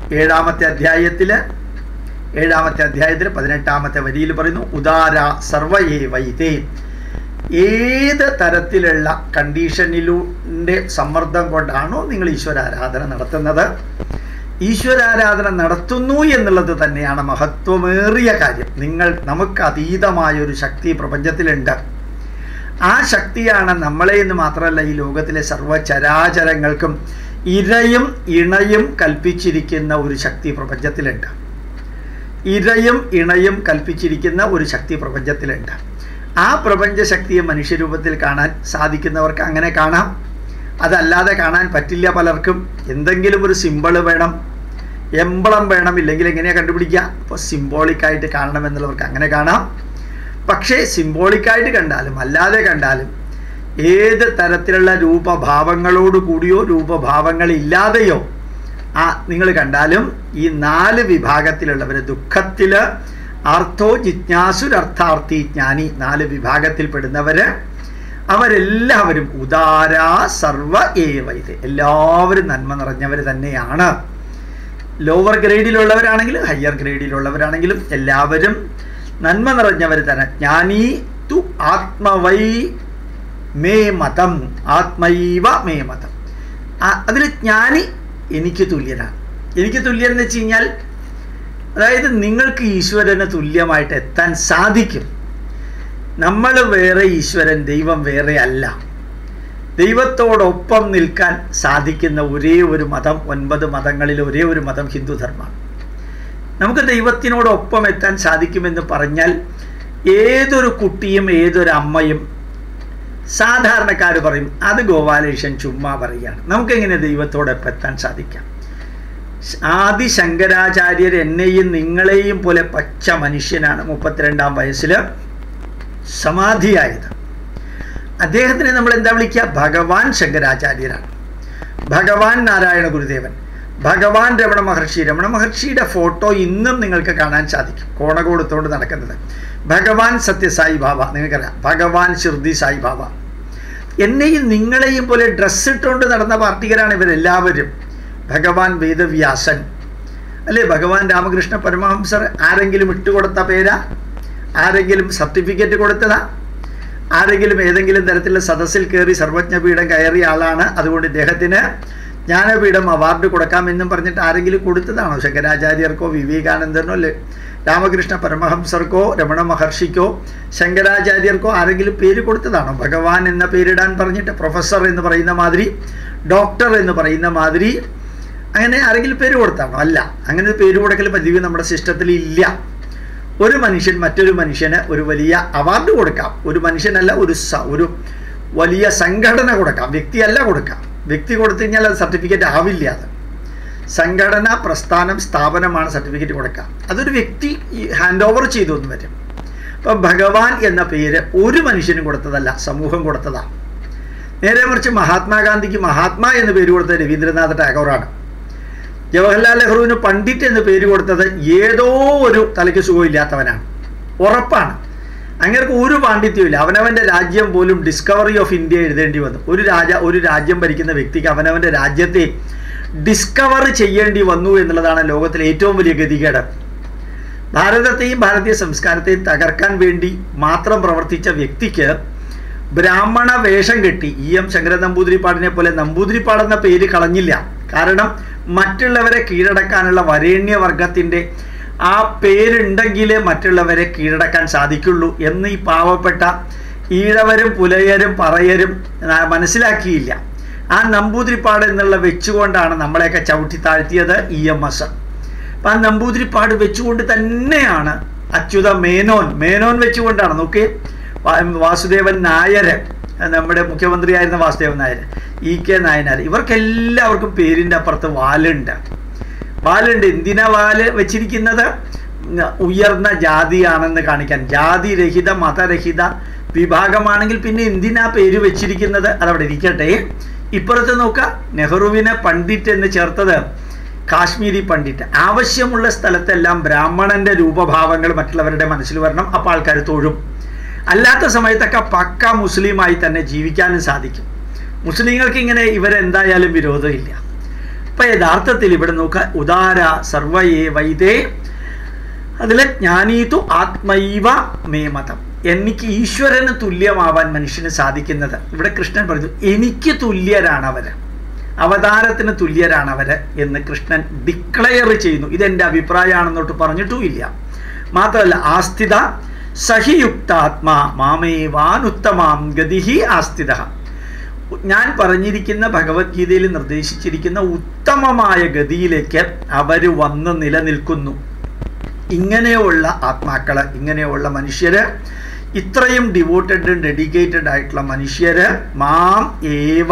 ഏഴാമത്തെ അധ്യായത്തിൽ ഏഴാമത്തെ അധ്യായത്തിൽ പതിനെട്ടാമത്തെ വരിയിൽ പറയുന്നു ഉദാര സർവയേ വൈതേ ഏത് തരത്തിലുള്ള കണ്ടീഷനിലൂടെ സമ്മർദ്ദം കൊണ്ടാണോ നിങ്ങൾ ഈശ്വരാരാധന നടത്തുന്നത് ഈശ്വരാരാധന നടത്തുന്നു എന്നുള്ളത് തന്നെയാണ് മഹത്വമേറിയ കാര്യം നിങ്ങൾ നമുക്ക് അതീതമായ ഒരു ശക്തി പ്രപഞ്ചത്തിലുണ്ട് ആ ശക്തിയാണ് നമ്മളെ എന്ന് മാത്രമല്ല ഈ ലോകത്തിലെ സർവ്വചരാചരങ്ങൾക്കും ഇരയും ഇണയും കൽപ്പിച്ചിരിക്കുന്ന ഒരു ശക്തി പ്രപഞ്ചത്തിലുണ്ട് ഇരയും ഇണയും കൽപ്പിച്ചിരിക്കുന്ന ഒരു ശക്തി പ്രപഞ്ചത്തിലുണ്ട് ആ പ്രപഞ്ച ശക്തിയെ മനുഷ്യരൂപത്തിൽ കാണാൻ സാധിക്കുന്നവർക്ക് അങ്ങനെ കാണാം അതല്ലാതെ കാണാൻ പറ്റില്ല പലർക്കും എന്തെങ്കിലും ഒരു സിമ്പിള് വേണം എമ്പളം വേണം ഇല്ലെങ്കിൽ എങ്ങനെയാണ് കണ്ടുപിടിക്കുക അപ്പോൾ സിംബോളിക്കായിട്ട് കാണണമെന്നുള്ളവർക്ക് അങ്ങനെ കാണാം പക്ഷേ സിംബോളിക്കായിട്ട് കണ്ടാലും അല്ലാതെ കണ്ടാലും ഏത് തരത്തിലുള്ള രൂപഭാവങ്ങളോട് കൂടിയോ രൂപഭാവങ്ങളില്ലാതെയോ ആ നിങ്ങൾ കണ്ടാലും ഈ നാല് വിഭാഗത്തിലുള്ളവർ ദുഃഖത്തിൽ അർത്ഥോ ജിജ്ഞാസുരർത്ഥാർത്ഥി ജ്ഞാനി നാല് വിഭാഗത്തിൽപ്പെടുന്നവര് അവരെല്ലാവരും ഉദാര സർവ ഏവൈത് എല്ലാവരും നന്മ നിറഞ്ഞവർ തന്നെയാണ് ലോവർ ഗ്രേഡിലുള്ളവരാണെങ്കിലും ഹയർ ഗ്രേഡിലുള്ളവരാണെങ്കിലും എല്ലാവരും നന്മ നിറഞ്ഞവർ തന്നെ ജ്ഞാനി തു ആത്മവൈ മേ മതം ആത്മൈവ മേ മതം അതിൽ ജ്ഞാനി എനിക്ക് തുല്യനാണ് എനിക്ക് തുല്യൻ എന്ന് വെച്ച് കഴിഞ്ഞാൽ അതായത് നിങ്ങൾക്ക് ഈശ്വരന് തുല്യമായിട്ട് എത്താൻ സാധിക്കും നമ്മൾ വേറെ ഈശ്വരൻ ദൈവം വേറെ അല്ല ദൈവത്തോടൊപ്പം നിൽക്കാൻ സാധിക്കുന്ന ഒരേ ഒരു മതം ഒൻപത് മതങ്ങളിൽ ഒരേ ഒരു മതം ഹിന്ദുധർമ്മമാണ് നമുക്ക് ദൈവത്തിനോടൊപ്പം എത്താൻ സാധിക്കുമെന്ന് പറഞ്ഞാൽ ഏതൊരു കുട്ടിയും ഏതൊരു അമ്മയും സാധാരണക്കാർ പറയും അത് ഗോപാലേഷൻ ചുമ്മാ പറയുകയാണ് നമുക്കെങ്ങനെ ദൈവത്തോടൊപ്പം എത്താൻ സാധിക്കാം ആദി ശങ്കരാചാര്യർ എന്നെയും നിങ്ങളെയും പോലെ പച്ച മനുഷ്യനാണ് മുപ്പത്തിരണ്ടാം വയസ്സിൽ സമാധിയായത് അദ്ദേഹത്തിനെ നമ്മൾ എന്താ വിളിക്കുക ഭഗവാൻ ശങ്കരാചാര്യരാണ് ഭഗവാൻ നാരായണ ഗുരുദേവൻ ഭഗവാൻ രമണ മഹർഷി രമണ മഹർഷിയുടെ ഫോട്ടോ ഇന്നും നിങ്ങൾക്ക് കാണാൻ സാധിക്കും കോണ കൊടുത്തുകൊണ്ട് നടക്കുന്നത് ഭഗവാൻ സത്യസായി ബാബ നിങ്ങൾക്കറിയാം ഭഗവാൻ ഷിർദി സായി ബാബ എന്നെയും നിങ്ങളെയും പോലെ ഡ്രസ്സ് ഇട്ടുകൊണ്ട് നടന്ന പാർട്ടികരാണ് ഇവരെല്ലാവരും ഭഗവാൻ വേദവ്യാസൻ അല്ലേ ഭഗവാൻ രാമകൃഷ്ണ പരമഹംസർ ആരെങ്കിലും ഇട്ടുകൊടുത്ത പേരാ ആരെങ്കിലും സർട്ടിഫിക്കറ്റ് കൊടുത്തതാ ആരെങ്കിലും ഏതെങ്കിലും തരത്തിലുള്ള സദസ്സിൽ കയറി സർവജ്ഞപീഠം കയറിയ ആളാണ് അതുകൊണ്ട് ഇദ്ദേഹത്തിന് ജ്ഞാനപീഠം അവാർഡ് കൊടുക്കാമെന്നും പറഞ്ഞിട്ട് ആരെങ്കിലും കൊടുത്തതാണോ ശങ്കരാചാര്യർക്കോ വിവേകാനന്ദനോ അല്ലെ രാമകൃഷ്ണ പരമഹംസർക്കോ രമണ മഹർഷിക്കോ ശങ്കരാചാര്യർക്കോ ആരെങ്കിലും പേര് കൊടുത്തതാണോ ഭഗവാൻ എന്ന പേരിടാൻ പറഞ്ഞിട്ട് പ്രൊഫസർ എന്ന് പറയുന്ന മാതിരി ഡോക്ടർ എന്ന് പറയുന്ന മാതിരി അങ്ങനെ ആരെങ്കിലും പേര് കൊടുത്താണോ അല്ല അങ്ങനെ ഒരു പേര് കൊടുക്കൽ പതിവ് നമ്മുടെ സിസ്റ്റത്തിൽ ഇല്ല ഒരു മനുഷ്യൻ മറ്റൊരു മനുഷ്യന് ഒരു വലിയ അവാർഡ് കൊടുക്കാം ഒരു മനുഷ്യനല്ല ഒരു ഒരു വലിയ സംഘടന കൊടുക്കാം വ്യക്തിയല്ല കൊടുക്കാം വ്യക്തി കൊടുത്തു കഴിഞ്ഞാൽ അത് സർട്ടിഫിക്കറ്റ് ആവില്ല അത് സംഘടന പ്രസ്ഥാനം സ്ഥാപനമാണ് സർട്ടിഫിക്കറ്റ് കൊടുക്കുക അതൊരു വ്യക്തി ഹാൻഡ് ഓവർ ചെയ്തു എന്ന് വരും അപ്പം ഭഗവാൻ എന്ന പേര് ഒരു മനുഷ്യനും കൊടുത്തതല്ല സമൂഹം കൊടുത്തതാണ് നേരെ മറിച്ച് മഹാത്മാഗാന്ധിക്ക് മഹാത്മാ എന്ന് പേര് കൊടുത്തത് രവീന്ദ്രനാഥ ടാഗോറാണ് ജവഹർലാൽ നെഹ്റുവിന് പണ്ഡിറ്റ് എന്ന് പേര് കൊടുത്തത് ഏതോ ഒരു തലയ്ക്ക് സുഖമില്ലാത്തവനാണ് ഉറപ്പാണ് അങ്ങനെയൊക്കെ ഒരു പാണ്ഡിത്യമില്ല അവനവൻ്റെ രാജ്യം പോലും ഡിസ്കവറി ഓഫ് ഇന്ത്യ എഴുതേണ്ടി വന്നു ഒരു രാജ ഒരു രാജ്യം ഭരിക്കുന്ന വ്യക്തിക്ക് അവനവൻ്റെ രാജ്യത്തെ ഡിസ്കവർ ചെയ്യേണ്ടി വന്നു എന്നുള്ളതാണ് ലോകത്തിലെ ഏറ്റവും വലിയ ഗതികേട് ഭാരതത്തെയും ഭാരതീയ സംസ്കാരത്തെയും തകർക്കാൻ വേണ്ടി മാത്രം പ്രവർത്തിച്ച വ്യക്തിക്ക് ബ്രാഹ്മണ വേഷം കെട്ടി ഇ എം ശങ്കര നമ്പൂതിരിപ്പാടിനെ പോലെ നമ്പൂതിരിപ്പാടെന്ന പേര് കളഞ്ഞില്ല കാരണം മറ്റുള്ളവരെ കീഴടക്കാനുള്ള വരേണ്യവർഗത്തിൻ്റെ ആ പേരുണ്ടെങ്കിലേ മറ്റുള്ളവരെ കീഴടക്കാൻ സാധിക്കുള്ളൂ എന്ന് ഈ പാവപ്പെട്ട ഈഴവരും പുലയരും പറയരും മനസ്സിലാക്കിയില്ല ആ നമ്പൂതിരിപ്പാട് എന്നുള്ള വെച്ചുകൊണ്ടാണ് നമ്മളെയൊക്കെ ചവിട്ടി താഴ്ത്തിയത് ഇ എം എസ് അപ്പം ആ നമ്പൂതിരിപ്പാട് വെച്ചുകൊണ്ട് തന്നെയാണ് അച്യുത മേനോൻ മേനോൻ വെച്ചുകൊണ്ടാണ് നോക്കി വാസുദേവൻ നായർ നമ്മുടെ മുഖ്യമന്ത്രിയായിരുന്ന വാസുദേവൻ നായർ ഇ കെ നായനാർ ഇവർക്കെല്ലാവർക്കും പേരിൻ്റെ അപ്പുറത്ത് വാലുണ്ട് വാലുണ്ട് എന്തിനാ വാല് വെച്ചിരിക്കുന്നത് ഉയർന്ന ജാതിയാണെന്ന് കാണിക്കാൻ ജാതിരഹിത മതരഹിത വിഭാഗമാണെങ്കിൽ പിന്നെ എന്തിനാ പേര് വെച്ചിരിക്കുന്നത് അതവിടെ ഇരിക്കട്ടെ ഇപ്പുറത്ത് നോക്കുക നെഹ്റുവിനെ പണ്ഡിറ്റ് എന്ന് ചേർത്തത് കാശ്മീരി പണ്ഡിറ്റ് ആവശ്യമുള്ള സ്ഥലത്തെല്ലാം ബ്രാഹ്മണന്റെ രൂപഭാവങ്ങൾ മറ്റുള്ളവരുടെ മനസ്സിൽ വരണം അപ്പോൾ ആൾക്കാർ തൊഴും അല്ലാത്ത സമയത്തൊക്കെ പക്ക മുസ്ലിമായി തന്നെ ജീവിക്കാനും സാധിക്കും മുസ്ലിങ്ങൾക്ക് ഇങ്ങനെ ഇവരെന്തായാലും വിരോധമില്ല അപ്പൊ യഥാർത്ഥത്തിൽ ഇവിടെ നോക്കുക ഉദാര സർവയേ വൈദേ അതിൽ ജ്ഞാനീതു ആത്മൈവ മേ മതം എനിക്ക് ഈശ്വരന് തുല്യമാവാൻ മനുഷ്യന് സാധിക്കുന്നത് ഇവിടെ കൃഷ്ണൻ പറഞ്ഞു എനിക്ക് തുല്യരാണ് അവര് അവതാരത്തിന് തുല്യരാണ് അവര് എന്ന് കൃഷ്ണൻ ഡിക്ലെയർ ചെയ്യുന്നു ഇതെന്റെ അഭിപ്രായമാണെന്നോട്ട് പറഞ്ഞിട്ടുമില്ല മാത്രമല്ല ആസ്ഥിത സഹിയുക്താത്മാ മാമേവാനുത്തമാം ഗതിഹി ആസ്ഥിത ഞാൻ പറഞ്ഞിരിക്കുന്ന ഭഗവത്ഗീതയിൽ നിർദ്ദേശിച്ചിരിക്കുന്ന ഉത്തമമായ ഗതിയിലേക്ക് അവർ വന്ന് നിലനിൽക്കുന്നു ഇങ്ങനെയുള്ള ആത്മാക്കള് ഇങ്ങനെയുള്ള മനുഷ്യര് ഇത്രയും ഡിവോട്ടഡ് ഡെഡിക്കേറ്റഡ് ആയിട്ടുള്ള മനുഷ്യര് മാം ഏവ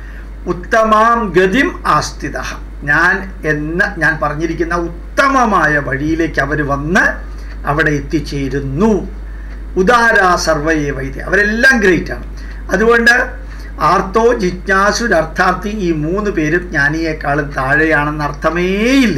ഉത്തമാം ഗതിം ആസ്ഥിത ഞാൻ എന്ന ഞാൻ പറഞ്ഞിരിക്കുന്ന ഉത്തമമായ വഴിയിലേക്ക് അവർ വന്ന് അവിടെ എത്തിച്ചേരുന്നു ഉദാര സർവയെ വൈദ്യ അവരെല്ലാം ഗ്രേറ്റ് ആണ് അതുകൊണ്ട് ആർത്തോ ജിജ്ഞാസുർ അർത്ഥാർത്ഥി ഈ മൂന്ന് പേരും ജ്ഞാനിയേക്കാളും താഴെയാണെന്ന് അർത്ഥമേയില്ല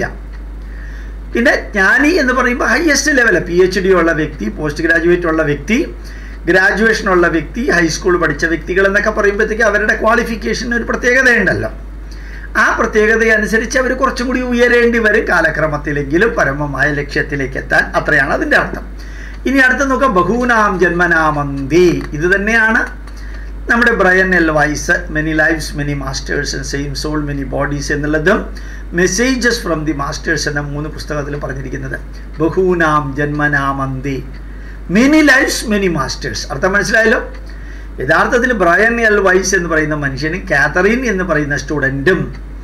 പിന്നെ ജ്ഞാനി എന്ന് പറയുമ്പോൾ highest level P H D ഉള്ള വ്യക്തി പോസ്റ്റ് ഗ്രാജുവേറ്റ് ഉള്ള വ്യക്തി ഗ്രാജുവേഷൻ ഉള്ള വ്യക്തി ഹൈസ്കൂൾ പഠിച്ച വ്യക്തികൾ എന്നൊക്കെ പറയുമ്പോഴത്തേക്ക് അവരുടെ ക്വാളിഫിക്കേഷന് ഒരു പ്രത്യേകതയുണ്ടല്ലോ ആ പ്രത്യേകത അനുസരിച്ച് അവർ കുറച്ചും കൂടി ഉയരേണ്ടി വരും കാലക്രമത്തിലെങ്കിലും പരമമായ ലക്ഷ്യത്തിലേക്ക് എത്താൻ അത്രയാണ് അതിൻ്റെ അർത്ഥം ഇനി അടുത്ത നോക്കാം ബഹൂനാം ജന്മനാമന്തി ഇത് തന്നെയാണ് നമ്മുടെ Brian L Weiss many lives many masters same soul many bodies എന്നുള്ളതും മെസ്സേജസ് ഫ്രം ദി മാസ്റ്റേഴ്സ് എന്ന മൂന്ന് പുസ്തകത്തിൽ പറഞ്ഞിരിക്കുന്നത് ബഹൂനാം ജന്മനാമന്തി മെനി ലൈഫ്സ് മെനി മാസ്റ്റേഴ്സ് അർത്ഥം മനസ്സിലായല്ലോ യഥാർത്ഥത്തിൽ ബ്രയൻ എൽ വൈസ് എന്ന് പറയുന്ന മനുഷ്യനും കാതറിൻ എന്ന് പറയുന്ന സ്റ്റുഡൻറ്റും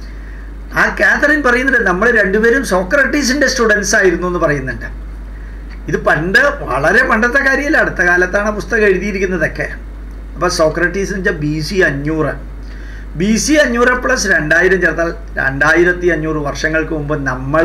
ആ കാതറിൻ പറയുന്നുണ്ട് നമ്മൾ രണ്ടുപേരും സോക്രട്ടീസിൻ്റെ സ്റ്റുഡൻസ് ആയിരുന്നു എന്ന് പറയുന്നുണ്ട് ഇത് പണ്ട് വളരെ പണ്ടത്തെ കാര്യമല്ല അടുത്ത കാലത്താണ് പുസ്തകം എഴുതിയിരിക്കുന്നതൊക്കെ അപ്പോൾ സോക്രട്ടീസ് എന്ന് വെച്ചാൽ ബി സി അഞ്ഞൂറ് ബി സി അഞ്ഞൂറ് പ്ലസ് രണ്ടായിരം ചേർത്താൽ രണ്ടായിരത്തി അഞ്ഞൂറ് വർഷങ്ങൾക്ക് മുമ്പ് നമ്മൾ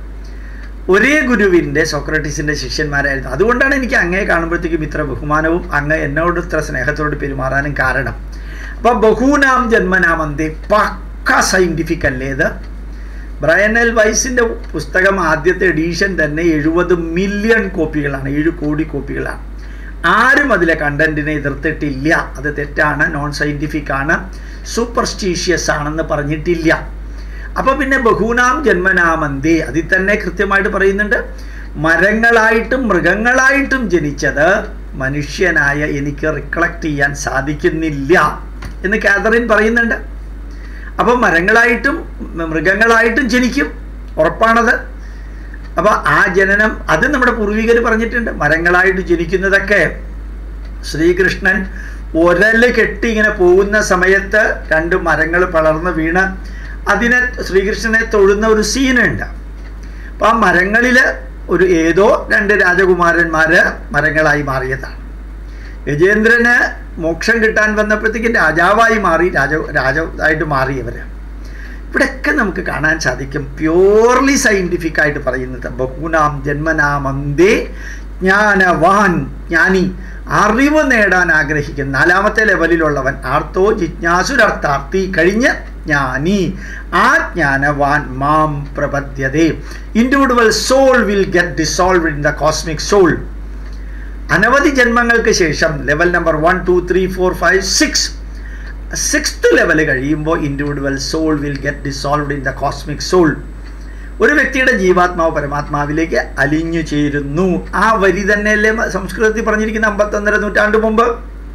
ഒരേ ഗുരുവിൻ്റെ സോക്രട്ടീസിൻ്റെ ശിഷ്യന്മാരായിരുന്നു അതുകൊണ്ടാണ് എനിക്ക് അങ്ങേ കാണുമ്പോഴത്തേക്കും ഇത്ര ബഹുമാനവും അങ്ങ് എന്നോട് ഇത്ര സ്നേഹത്തോട് പെരുമാറാനും കാരണം അപ്പോൾ ബഹൂനാം ജന്മനാമന്തി പക്ക സയൻറ്റിഫിക് അല്ലേ ഇത് ബ്രയൻ എൽ വൈസിൻ്റെ പുസ്തകം ആദ്യത്തെ എഡീഷൻ തന്നെ എഴുപത് മില്യൺ കോപ്പികളാണ് ഏഴ് കോടി കോപ്പികളാണ് ആരും അതിലെ കണ്ടന്റിനെ എതിർത്തിട്ടില്ല അത് തെറ്റാണ് നോൺ സയൻറ്റിഫിക് ആണ് സൂപ്പർസ്റ്റീഷ്യസ് ആണെന്ന് പറഞ്ഞിട്ടില്ല അപ്പോൾ പിന്നെ ബഹൂനാം ജന്മനാമന്തി അതിൽ തന്നെ കൃത്യമായിട്ട് പറയുന്നുണ്ട് മരങ്ങളായിട്ടും മൃഗങ്ങളായിട്ടും ജനിച്ചത് മനുഷ്യനായ എനിക്ക് റിക്കളക്ട് ചെയ്യാൻ സാധിക്കുന്നില്ല എന്ന് കാതറിൻ പറയുന്നുണ്ട് അപ്പോൾ മരങ്ങളായിട്ടും മൃഗങ്ങളായിട്ടും ജനിക്കും ഉറപ്പാണത് അപ്പോൾ ആ ജനനം അത് നമ്മുടെ പൂർവികർ പറഞ്ഞിട്ടുണ്ട് മരങ്ങളായിട്ട് ജനിക്കുന്നതൊക്കെ ശ്രീകൃഷ്ണൻ ഒരല് കെട്ടി ഇങ്ങനെ പോകുന്ന സമയത്ത് രണ്ട് മരങ്ങൾ പളർന്ന് വീണ് അതിനെ ശ്രീകൃഷ്ണനെ തൊഴുന്ന ഒരു സീനുണ്ട് അപ്പം ആ മരങ്ങളിൽ ഒരു ഏതോ രണ്ട് രാജകുമാരന്മാർ മരങ്ങളായി മാറിയതാണ് ഗജേന്ദ്രന് മോക്ഷം കിട്ടാൻ വന്നപ്പോഴത്തേക്കും രാജാവായി മാറി രാജ രാജാവായിട്ട് മാറിയവർ ഇവിടെയൊക്കെ നമുക്ക് കാണാൻ സാധിക്കും പ്യോർലി സയൻറ്റിഫിക് ആയിട്ട് പറയുന്നത് ബഹുനാം ജന്മനാമന്തേ ജ്ഞാനവാൻ ജ്ഞാനി അറിവ് നേടാൻ ആഗ്രഹിക്കുന്ന നാലാമത്തെ ലെവലിലുള്ളവൻ ആർത്തോ ജിജ്ഞാസുരർത്ഥാർത്ഥി കഴിഞ്ഞ് ജ്ഞാനി ആ ജ്ഞാനവാൻ മാം പ്രപദ്യതേ individual soul will get dissolve in the cosmic soul അനവധി ജന്മങ്ങൾക്ക് ശേഷം level number one two three four five six sixth level കഴിയുമ്പോൾ individual soul will get dissolved in the cosmic soul ഒരു വ്യക്തിയുടെ ജീവാത്മാവ് പരമാത്മാവിലേക്ക് അലിഞ്ഞു ചേരുന്നു ആ വരി തന്നെയല്ലേ സംസ്കൃതത്തിൽ പറഞ്ഞിരിക്കുന്ന അമ്പത്തൊന്നര നൂറ്റാണ്ട് മുമ്പ്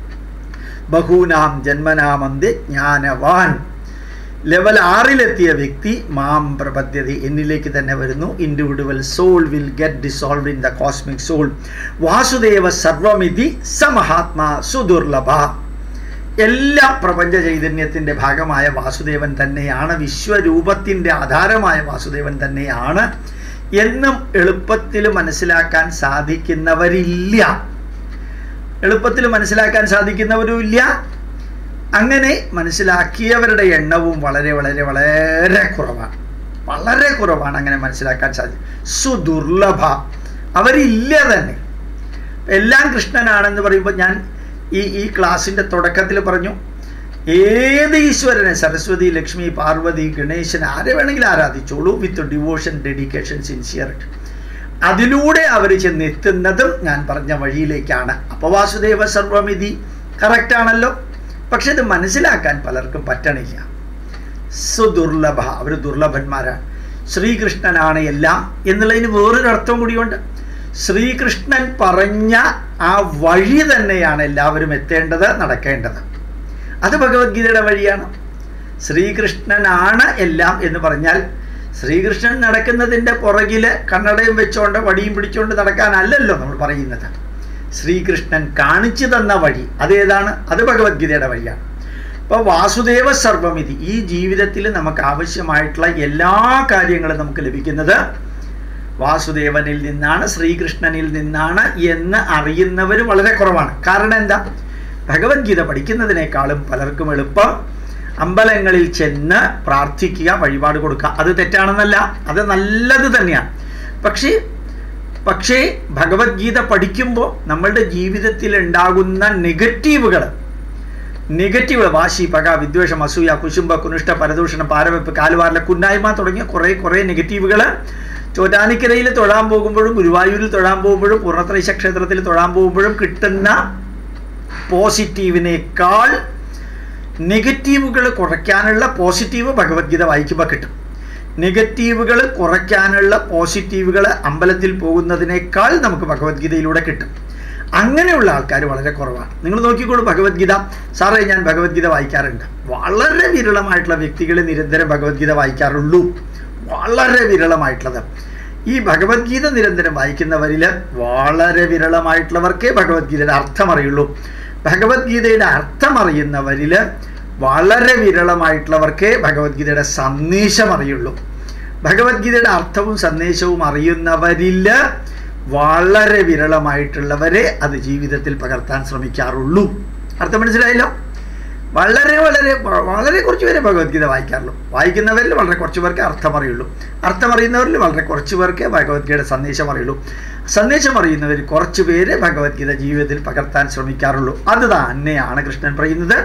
ബഹൂനാം ജന്മനാമന്ത് ജ്ഞാനവാൻ ലെവൽ ആറിലെത്തിയ വ്യക്തി മാം പ്രപദ്ധ്യത എന്നിലേക്ക് തന്നെ വരുന്നു individual soul will get dissolve in the cosmic soul Vasudeva സർവമിതി സമഹാത്മാ സുദുർലഭ എല്ലാ പ്രപഞ്ച ചൈതന്യത്തിൻ്റെ ഭാഗമായ വാസുദേവൻ തന്നെയാണ് വിശ്വരൂപത്തിൻ്റെ ആധാരമായ വാസുദേവൻ തന്നെയാണ് എന്നും എളുപ്പത്തിൽ മനസ്സിലാക്കാൻ സാധിക്കുന്നവരില്ല എളുപ്പത്തിൽ മനസ്സിലാക്കാൻ സാധിക്കുന്നവരുമില്ല അങ്ങനെ മനസ്സിലാക്കിയവരുടെ എണ്ണവും വളരെ വളരെ വളരെ കുറവാണ് വളരെ കുറവാണ് അങ്ങനെ മനസ്സിലാക്കാൻ സാധിക്കും സുദുർലഭ അവരില്ല തന്നെ എല്ലാം കൃഷ്ണനാണെന്ന് പറയുമ്പോൾ ഞാൻ ഈ ഈ ക്ലാസ്സിൻ്റെ തുടക്കത്തിൽ പറഞ്ഞു ഏത് ഈശ്വരനെ സരസ്വതി ലക്ഷ്മി പാർവതി ഗണേശൻ ആരെ വേണമെങ്കിലും ആരാധിച്ചോളൂ വിത്ത് ഡിവോഷൻ ഡെഡിക്കേഷൻ സിൻസിയറിറ്റി അതിലൂടെ അവർ ചെന്നെത്തുന്നതും ഞാൻ പറഞ്ഞ വഴിയിലേക്കാണ് അപ്പോൾ വാസുദേവ സർവമിതി കറക്റ്റാണല്ലോ പക്ഷെ ഇത് മനസ്സിലാക്കാൻ പലർക്കും പറ്റണില്ല സുദുർലഭ അവർ ദുർലഭന്മാരാണ് ശ്രീകൃഷ്ണനാണ് എല്ലാം എന്നുള്ളതിന് വേറൊരു അർത്ഥം കൂടിയുണ്ട് ശ്രീകൃഷ്ണൻ പറഞ്ഞ ആ വഴി തന്നെയാണ് എല്ലാവരും എത്തേണ്ടത് നടക്കേണ്ടത് അത് ഭഗവത്ഗീതയുടെ വഴിയാണ് ശ്രീകൃഷ്ണനാണ് എല്ലാം എന്ന് പറഞ്ഞാൽ ശ്രീകൃഷ്ണൻ നടക്കുന്നതിൻ്റെ പുറകിൽ കണ്ണടയും വെച്ചുകൊണ്ട് വടിയും പിടിച്ചുകൊണ്ട് നടക്കാനല്ലല്ലോ നമ്മൾ പറയുന്നത് ശ്രീകൃഷ്ണൻ കാണിച്ചു തന്ന വഴി അതേതാണ് അത് ഭഗവത്ഗീതയുടെ വഴിയാണ് ഇപ്പോൾ വാസുദേവ സർവമിതി ഈ ജീവിതത്തിൽ നമുക്ക് ആവശ്യമായിട്ടുള്ള എല്ലാ കാര്യങ്ങളും നമുക്ക് ലഭിക്കുന്നത് വാസുദേവനിൽ നിന്നാണ് ശ്രീകൃഷ്ണനിൽ നിന്നാണ് എന്ന് അറിയുന്നവർ വളരെ കുറവാണ് കാരണം എന്താ ഭഗവത്ഗീത പഠിക്കുന്നതിനേക്കാളും പലർക്കും എളുപ്പം അമ്പലങ്ങളിൽ ചെന്ന് പ്രാർത്ഥിക്കുക വഴിപാട് കൊടുക്കുക അത് തെറ്റാണെന്നല്ല അത് നല്ലത് തന്നെയാണ് പക്ഷേ പക്ഷേ ഭഗവത്ഗീത പഠിക്കുമ്പോൾ നമ്മളുടെ ജീവിതത്തിൽ ഉണ്ടാകുന്ന നെഗറ്റീവുകൾ നെഗറ്റീവ് വാശി പക വിദ്വേഷം അസൂയ കുശുംബ കുനിഷ്ഠ പരദൂഷണം പാരവെപ്പ് കാലുവാറിലെ കുന്നായ്മ തുടങ്ങിയ കുറേ കുറേ നെഗറ്റീവുകൾ ചോറ്റാനിക്കരയിൽ തൊഴാൻ പോകുമ്പോഴും ഗുരുവായൂരിൽ തൊഴാൻ പോകുമ്പോഴും പൂർണ്ണത്രൈശ ക്ഷേത്രത്തിൽ തൊഴാൻ പോകുമ്പോഴും കിട്ടുന്ന പോസിറ്റീവിനേക്കാൾ നെഗറ്റീവുകൾ കുറയ്ക്കാനുള്ള പോസിറ്റീവ് ഭഗവത്ഗീത വായിക്കുമ്പോൾ കിട്ടും നെഗറ്റീവുകൾ കുറയ്ക്കാനുള്ള പോസിറ്റീവുകൾ അമ്പലത്തിൽ പോകുന്നതിനേക്കാൾ നമുക്ക് ഭഗവത്ഗീതയിലൂടെ കിട്ടും അങ്ങനെയുള്ള ആൾക്കാർ വളരെ കുറവാണ് നിങ്ങൾ നോക്കിക്കോളൂ ഭഗവത്ഗീത സാറേ ഞാൻ ഭഗവത്ഗീത വായിക്കാറുണ്ട് വളരെ വിരളമായിട്ടുള്ള വ്യക്തികൾ നിരന്തരം ഭഗവത്ഗീത വായിക്കാറുള്ളൂ വളരെ വിരളമായിട്ടുള്ളത് ഈ ഭഗവത്ഗീത നിരന്തരം വായിക്കുന്നവരിൽ വളരെ വിരളമായിട്ടുള്ളവർക്കേ ഭഗവത്ഗീതയുടെ അർത്ഥം അറിയുള്ളൂ ഭഗവത്ഗീതയുടെ അർത്ഥം അറിയുന്നവരിൽ വളരെ വിരളമായിട്ടുള്ളവർക്കേ ഭഗവത്ഗീതയുടെ സന്ദേശം അറിയുള്ളൂ ഭഗവത്ഗീതയുടെ അർത്ഥവും സന്ദേശവും അറിയുന്നവരിൽ വളരെ വിരളമായിട്ടുള്ളവരെ അത് ജീവിതത്തിൽ പകർത്താൻ ശ്രമിക്കാറുള്ളൂ അർത്ഥം മനസ്സിലായല്ലോ വളരെ വളരെ വളരെ കുറച്ച് പേരെ ഭഗവത്ഗീത വായിക്കാറുള്ളൂ വായിക്കുന്നവരിൽ വളരെ കുറച്ച് പേർക്ക് അർത്ഥം അറിയുള്ളൂ അർത്ഥം അറിയുന്നവരിൽ വളരെ കുറച്ച് പേർക്ക് ഭഗവത്ഗീതയുടെ സന്ദേശം അറിയുള്ളൂ സന്ദേശം അറിയുന്നവർ കുറച്ച് പേര് ഭഗവത്ഗീത ജീവിതത്തിൽ പകർത്താൻ ശ്രമിക്കാറുള്ളൂ അത് തന്നെയാണ് കൃഷ്ണൻ പറയുന്നത്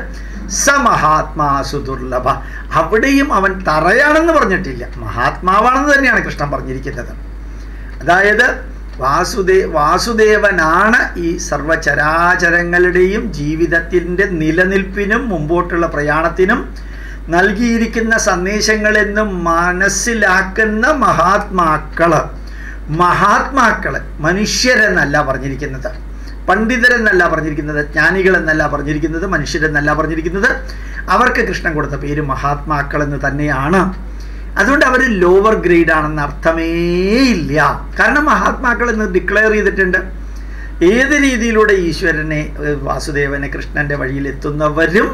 സമഹാത്മാസു ദുർലഭ അവിടെയും അവൻ തറയാണെന്ന് പറഞ്ഞിട്ടില്ല മഹാത്മാവാണെന്ന് തന്നെയാണ് കൃഷ്ണൻ പറഞ്ഞിരിക്കുന്നത് അതായത് വാസുദേ വാസുദേവനാണ് ഈ സർവചരാചരങ്ങളുടെയും ജീവിതത്തിൻ്റെ നിലനിൽപ്പിനും മുമ്പോട്ടുള്ള പ്രയാണത്തിനും നൽകിയിരിക്കുന്ന സന്ദേശങ്ങളെന്ന് മനസ്സിലാക്കുന്ന മഹാത്മാക്കള് മഹാത്മാക്കള് മനുഷ്യരെന്നല്ല പറഞ്ഞിരിക്കുന്നത് പണ്ഡിതരെന്നല്ല പറഞ്ഞിരിക്കുന്നത് ജ്ഞാനികളെന്നല്ല പറഞ്ഞിരിക്കുന്നത് മനുഷ്യരെന്നല്ല പറഞ്ഞിരിക്കുന്നത് അവർക്ക് കൃഷ്ണൻ കൊടുത്ത പേര് മഹാത്മാക്കൾ എന്ന് തന്നെയാണ് അതുകൊണ്ട് അവർ ലോവർ ഗ്രേഡ് ആണെന്ന് അർത്ഥമേ ഇല്ല കാരണം മഹാത്മാക്കൾ എന്ന് ഡിക്ലെയർ ചെയ്തിട്ടുണ്ട് ഏത് രീതിയിലൂടെ ഈശ്വരനെ വാസുദേവനെ കൃഷ്ണന്റെ വഴിയിൽ എത്തുന്നവരും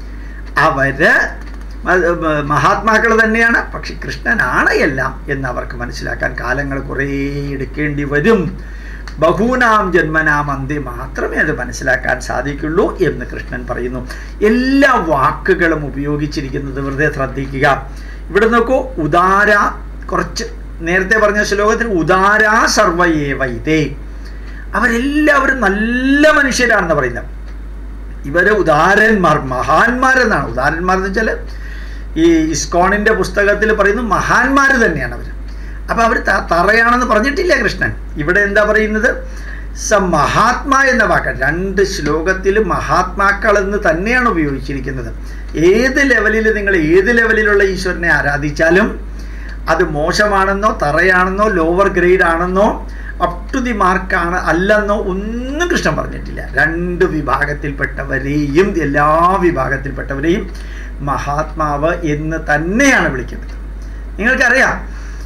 അവര് മഹാത്മാക്കൾ തന്നെയാണ് പക്ഷെ കൃഷ്ണനാണ് എല്ലാം എന്ന് അവർക്ക് മനസ്സിലാക്കാൻ കാലങ്ങൾ കുറേ എടുക്കേണ്ടി വരും ബഹൂനാം ജന്മനാം അന്ത്യ മാത്രമേ അത് മനസ്സിലാക്കാൻ സാധിക്കുള്ളൂ എന്ന് കൃഷ്ണൻ പറയുന്നു എല്ലാ വാക്കുകളും ഉപയോഗിച്ചിരിക്കുന്നത് വെറുതെ ശ്രദ്ധിക്കുക ഇവിടെ നോക്കൂ ഉദാര കുറച്ച് നേരത്തെ പറഞ്ഞ ശ്ലോകത്തിൽ ഉദാര സർവയേവൈതേ അവരെല്ലാവരും നല്ല മനുഷ്യരാണെന്ന് പറയുന്നത് ഇവര് ഉദാരന്മാർ മഹാന്മാരെന്നാണ് ഉദാരന്മാർ എന്ന് വെച്ചാൽ ഈ ഇസ്കോണിന്റെ പുസ്തകത്തിൽ പറയുന്നു മഹാന്മാർ തന്നെയാണ് അവർ അപ്പൊ അവർ തറയാണെന്ന് പറഞ്ഞിട്ടില്ല കൃഷ്ണൻ ഇവിടെ എന്താ പറയുന്നത് സ മഹാത്മാ എന്ന വാക്ക് രണ്ട് ശ്ലോകത്തിൽ മഹാത്മാക്കൾ എന്ന് തന്നെയാണ് ഉപയോഗിച്ചിരിക്കുന്നത് ഏത് ലെവലിൽ നിങ്ങൾ ഏത് ലെവലിലുള്ള ഈശ്വരനെ ആരാധിച്ചാലും അത് മോശമാണെന്നോ തറയാണെന്നോ ലോവർ ഗ്രേഡ് ആണെന്നോ അപ് ടു ദി മാർക്കാണ് അല്ലെന്നോ ഒന്നും കൃഷ്ണൻ പറഞ്ഞിട്ടില്ല രണ്ട് വിഭാഗത്തിൽപ്പെട്ടവരെയും എല്ലാ വിഭാഗത്തിൽപ്പെട്ടവരെയും മഹാത്മാവ് എന്ന് തന്നെയാണ് വിളിക്കുന്നത് നിങ്ങൾക്കറിയാം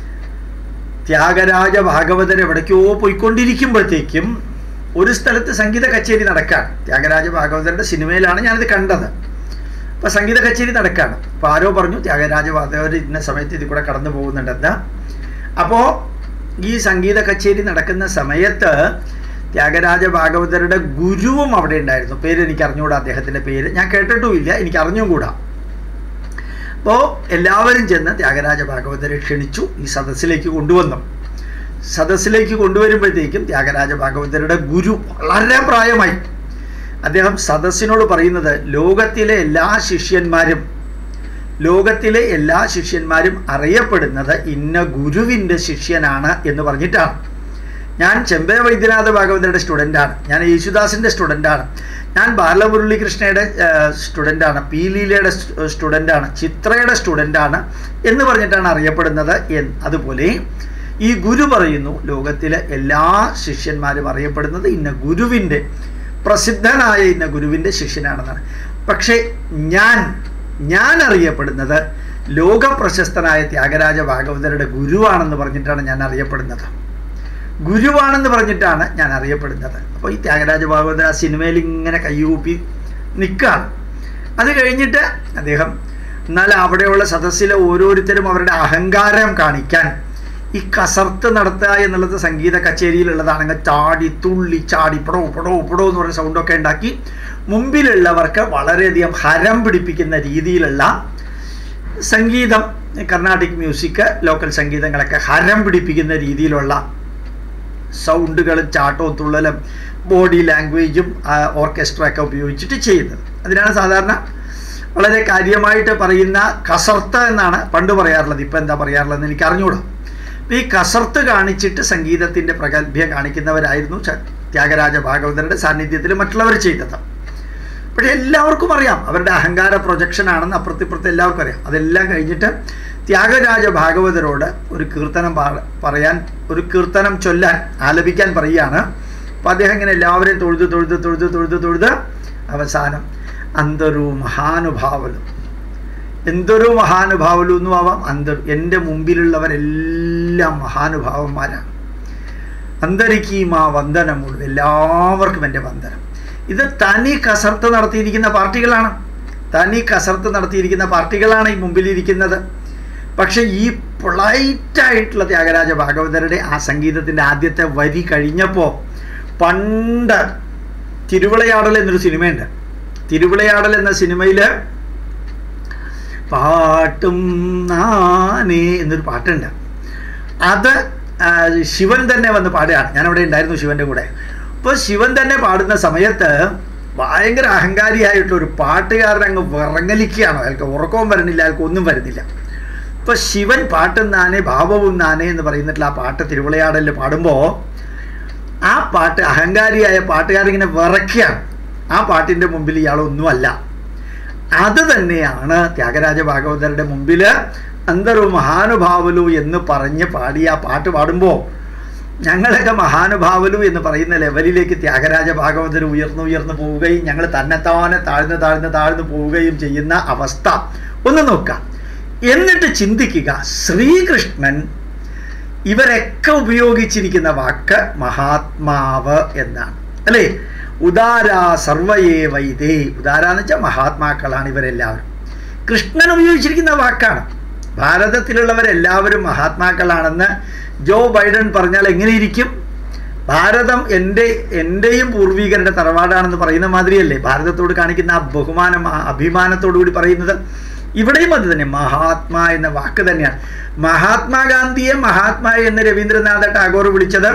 ത്യാഗരാജ ഭാഗവതർ എവിടേക്കോ പോയിക്കൊണ്ടിരിക്കുമ്പോഴത്തേക്കും ഒരു സ്ഥലത്ത് സംഗീത കച്ചേരി നടക്കുകയാണ് ത്യാഗരാജ ഭാഗവതരുടെ സിനിമയിലാണ് ഞാനിത് കണ്ടത് അപ്പോൾ സംഗീത കച്ചേരി നടക്കുകയാണ് അപ്പോൾ ആരോ പറഞ്ഞു ത്യാഗരാജ ഭാഗവതർ ഇന്ന സമയത്ത് ഇതിൽ കൂടെ കടന്നു പോകുന്നുണ്ടെന്ന് അപ്പോൾ ഈ സംഗീത കച്ചേരി നടക്കുന്ന സമയത്ത് ത്യാഗരാജ ഭാഗവതരുടെ ഗുരുവും അവിടെ ഉണ്ടായിരുന്നു പേര് എനിക്ക് അറിഞ്ഞുകൂടാ അദ്ദേഹത്തിൻ്റെ പേര് ഞാൻ കേട്ടിട്ടുമില്ല എനിക്ക് അറിഞ്ഞും കൂടാ അപ്പോൾ എല്ലാവരും ചെന്ന് ത്യാഗരാജ ഭാഗവതരെ ക്ഷണിച്ചു ഈ സദസ്സിലേക്ക് കൊണ്ടുവന്നു സദസ്സിലേക്ക് കൊണ്ടുവരുമ്പോഴത്തേക്കും ത്യാഗരാജ ഭാഗവതരുടെ ഗുരു വളരെ പ്രായമായി അദ്ദേഹം സദസ്സിനോട് പറയുന്നത് ലോകത്തിലെ എല്ലാ ശിഷ്യന്മാരും ലോകത്തിലെ എല്ലാ ശിഷ്യന്മാരും അറിയപ്പെടുന്നത് ഇന്ന ഗുരുവിൻ്റെ ശിഷ്യനാണ് എന്ന് പറഞ്ഞിട്ടാണ് ഞാൻ ചെമ്പേ വൈദ്യനാഥ ഭാഗവതരുടെ സ്റ്റുഡൻ്റാണ് ഞാൻ യേശുദാസിൻ്റെ സ്റ്റുഡൻ്റാണ് ഞാൻ ബാലമുരളികൃഷ്ണയുടെ സ്റ്റുഡൻ്റാണ് പി ലീലയുടെ സ്റ്റുഡൻ്റാണ് ചിത്രയുടെ സ്റ്റുഡൻ്റാണ് എന്ന് പറഞ്ഞിട്ടാണ് അറിയപ്പെടുന്നത് എന്ന് അതുപോലെ ഈ ഗുരു പറയുന്നു ലോകത്തിലെ എല്ലാ ശിഷ്യന്മാരും അറിയപ്പെടുന്നത് ഇന്ന ഗുരുവിൻ്റെ പ്രസിദ്ധനായ ഇന്ന ഗുരുവിൻ്റെ ശിഷ്യനാണെന്നാണ് പക്ഷേ ഞാൻ ഞാൻ അറിയപ്പെടുന്നത് ലോക പ്രശസ്തനായ ത്യാഗരാജ ഭാഗവതരുടെ ഗുരുവാണെന്ന് പറഞ്ഞിട്ടാണ് ഞാൻ അറിയപ്പെടുന്നത് ഗുരുവാണെന്ന് പറഞ്ഞിട്ടാണ് ഞാൻ അറിയപ്പെടുന്നത് അപ്പോൾ ഈ ത്യാഗരാജ ഭാഗവതർ ആ സിനിമയിൽ ഇങ്ങനെ കയ്യൂപ്പി നിൽക്കുകയാണ് അത് കഴിഞ്ഞിട്ട് അദ്ദേഹം എന്നാൽ അവിടെയുള്ള സദസ്സിലെ ഓരോരുത്തരും അവരുടെ അഹങ്കാരം കാണിക്കാൻ ഈ കസർത്ത് നടത്തുക എന്നുള്ളത് സംഗീത കച്ചേരിയിലുള്ളതാണെങ്കിൽ ചാടി തുള്ളി ചാടി പടോ പടോ പടോ എന്ന് പറഞ്ഞ സൗണ്ടൊക്കെ ഉണ്ടാക്കി മുമ്പിലുള്ളവർക്ക് വളരെയധികം ഹരം പിടിപ്പിക്കുന്ന രീതിയിലുള്ള സംഗീതം കർണാട്ടിക് മ്യൂസിക് ലോക്കൽ സംഗീതങ്ങളൊക്കെ ഹരം പിടിപ്പിക്കുന്ന രീതിയിലുള്ള സൗണ്ടുകളും ചാട്ടവും തുള്ളലും ബോഡി ലാംഗ്വേജും ഓർക്കസ്ട്ര ഒക്കെ ഉപയോഗിച്ചിട്ട് ചെയ്യുന്നത് അതിനാണ് സാധാരണ വളരെ കാര്യമായിട്ട് പറയുന്ന കസർത്ത് എന്നാണ് പണ്ട് പറയാറുള്ളത് ഇപ്പം എന്താ പറയാറുള്ളത് എനിക്ക് അറിഞ്ഞുകൂടാ ഈ കസർത്ത് കാണിച്ചിട്ട് സംഗീതത്തിൻ്റെ പ്രഗത്ഭ്യം കാണിക്കുന്നവരായിരുന്നു ത്യാഗരാജ ഭാഗവതരുടെ സാന്നിധ്യത്തിൽ മറ്റുള്ളവർ ചെയ്തത് പക്ഷേ എല്ലാവർക്കും അറിയാം അവരുടെ അഹങ്കാര പ്രൊജക്ഷൻ ആണെന്ന് അപ്പുറത്തിപ്പുറത്ത് എല്ലാവർക്കും അറിയാം അതെല്ലാം കഴിഞ്ഞിട്ട് ത്യാഗരാജ ഭാഗവതരോട് ഒരു കീർത്തനം പറയാൻ ഒരു കീർത്തനം ചൊല്ലാൻ ആലപിക്കാൻ പറയുകയാണ് അപ്പോൾ അദ്ദേഹം ഇങ്ങനെ എല്ലാവരെയും തൊഴുത് തൊഴുത് തൊഴുത് തൊഴുത് തൊഴുത് അവസാനം അന്തരു മഹാനുഭാവലും എന്തൊരു മഹാനുഭാവലും എന്നും ആവാം അന്തർ എൻ്റെ മുമ്പിലുള്ളവരെല്ലാം മഹാനുഭാവന്മാരാണ് അന്തരിക്കീമാ വന്ദനമുള്ളൂ എല്ലാവർക്കും എൻ്റെ വന്ദനം ഇത് തനി കസർത്ത് നടത്തിയിരിക്കുന്ന പാർട്ടികളാണ് തനി കസർത്ത് നടത്തിയിരിക്കുന്ന പാർട്ടികളാണ് ഈ മുമ്പിലിരിക്കുന്നത് പക്ഷെ ഈ പൊളൈറ്റായിട്ടുള്ള ത്യാഗരാജ ഭാഗവതരുടെ ആ സംഗീതത്തിൻ്റെ ആദ്യത്തെ വരി കഴിഞ്ഞപ്പോൾ പണ്ട് തിരുവിളയാടൽ എന്നൊരു സിനിമയുണ്ട് തിരുവിളയാടൽ എന്ന സിനിമയിൽ പാട്ടും നാനേ എന്നൊരു പാട്ടുണ്ട് അത് ശിവൻ തന്നെ വന്ന് പാടുകയാണ് ഞാനവിടെ ഉണ്ടായിരുന്നു ശിവൻ്റെ കൂടെ അപ്പോൾ ശിവൻ തന്നെ പാടുന്ന സമയത്ത് ഭയങ്കര അഹങ്കാരിയായിട്ടുള്ള ഒരു പാട്ടുകാരൻ അങ്ങ് വിറങ്ങലിക്കുകയാണ് അയാൾക്ക് ഉറക്കവും വരുന്നില്ല അയാൾക്ക് ഒന്നും വരുന്നില്ല ഇപ്പോൾ ശിവൻ പാട്ടും നാനേ ഭാവവും നാനേ എന്ന് പറയുന്നിട്ടുള്ള ആ പാട്ട് തിരുവിളയാടലിൽ പാടുമ്പോൾ ആ പാട്ട് അഹങ്കാരിയായ പാട്ടുകാരിങ്ങനെ വിറയ്ക്കുകയാണ് ആ പാട്ടിൻ്റെ മുമ്പിൽ ഇയാളൊന്നുമല്ല അത് തന്നെയാണ് ത്യാഗരാജ ഭാഗവതരുടെ മുമ്പിൽ അന്തരു മഹാനുഭാവലു എന്ന് പറഞ്ഞ് പാടി ആ പാട്ട് പാടുമ്പോൾ ഞങ്ങളൊക്കെ മഹാനുഭാവലു എന്ന് പറയുന്ന ലെവലിലേക്ക് ത്യാഗരാജ ഭാഗവതർ ഉയർന്നു ഉയർന്നു പോവുകയും ഞങ്ങൾ തന്നെത്താനെ താഴ്ന്ന് താഴ്ന്ന് താഴ്ന്നു പോവുകയും ചെയ്യുന്ന അവസ്ഥ ഒന്ന് നോക്കാം എന്നിട്ട് ചിന്തിക്കുക ശ്രീകൃഷ്ണൻ ഇവരൊക്കെ ഉപയോഗിച്ചിരിക്കുന്ന വാക്ക് മഹാത്മാവ് എന്നാണ് അല്ലേ ഉദാര സർവയേ വൈദേ ഉദാര എന്ന് വെച്ചാൽ മഹാത്മാക്കളാണ് ഇവരെല്ലാവരും കൃഷ്ണൻ ഉപയോഗിച്ചിരിക്കുന്ന വാക്കാണ് ഭാരതത്തിലുള്ളവരെല്ലാവരും മഹാത്മാക്കളാണെന്ന് ജോ ബൈഡൻ പറഞ്ഞാൽ എങ്ങനെയിരിക്കും ഭാരതം എൻ്റെ എൻ്റെയും പൂർവികരുടെ തറവാടാണെന്ന് പറയുന്ന മാതിരിയല്ലേ ഭാരതത്തോട് കാണിക്കുന്ന ആ ബഹുമാനം ആ അഭിമാനത്തോടു കൂടി പറയുന്നത് ഇവിടെയും അത് തന്നെ മഹാത്മാ എന്ന വാക്ക് തന്നെയാണ് മഹാത്മാഗാന്ധിയെ മഹാത്മാ എന്ന് രവീന്ദ്രനാഥ ടാഗോർ വിളിച്ചത്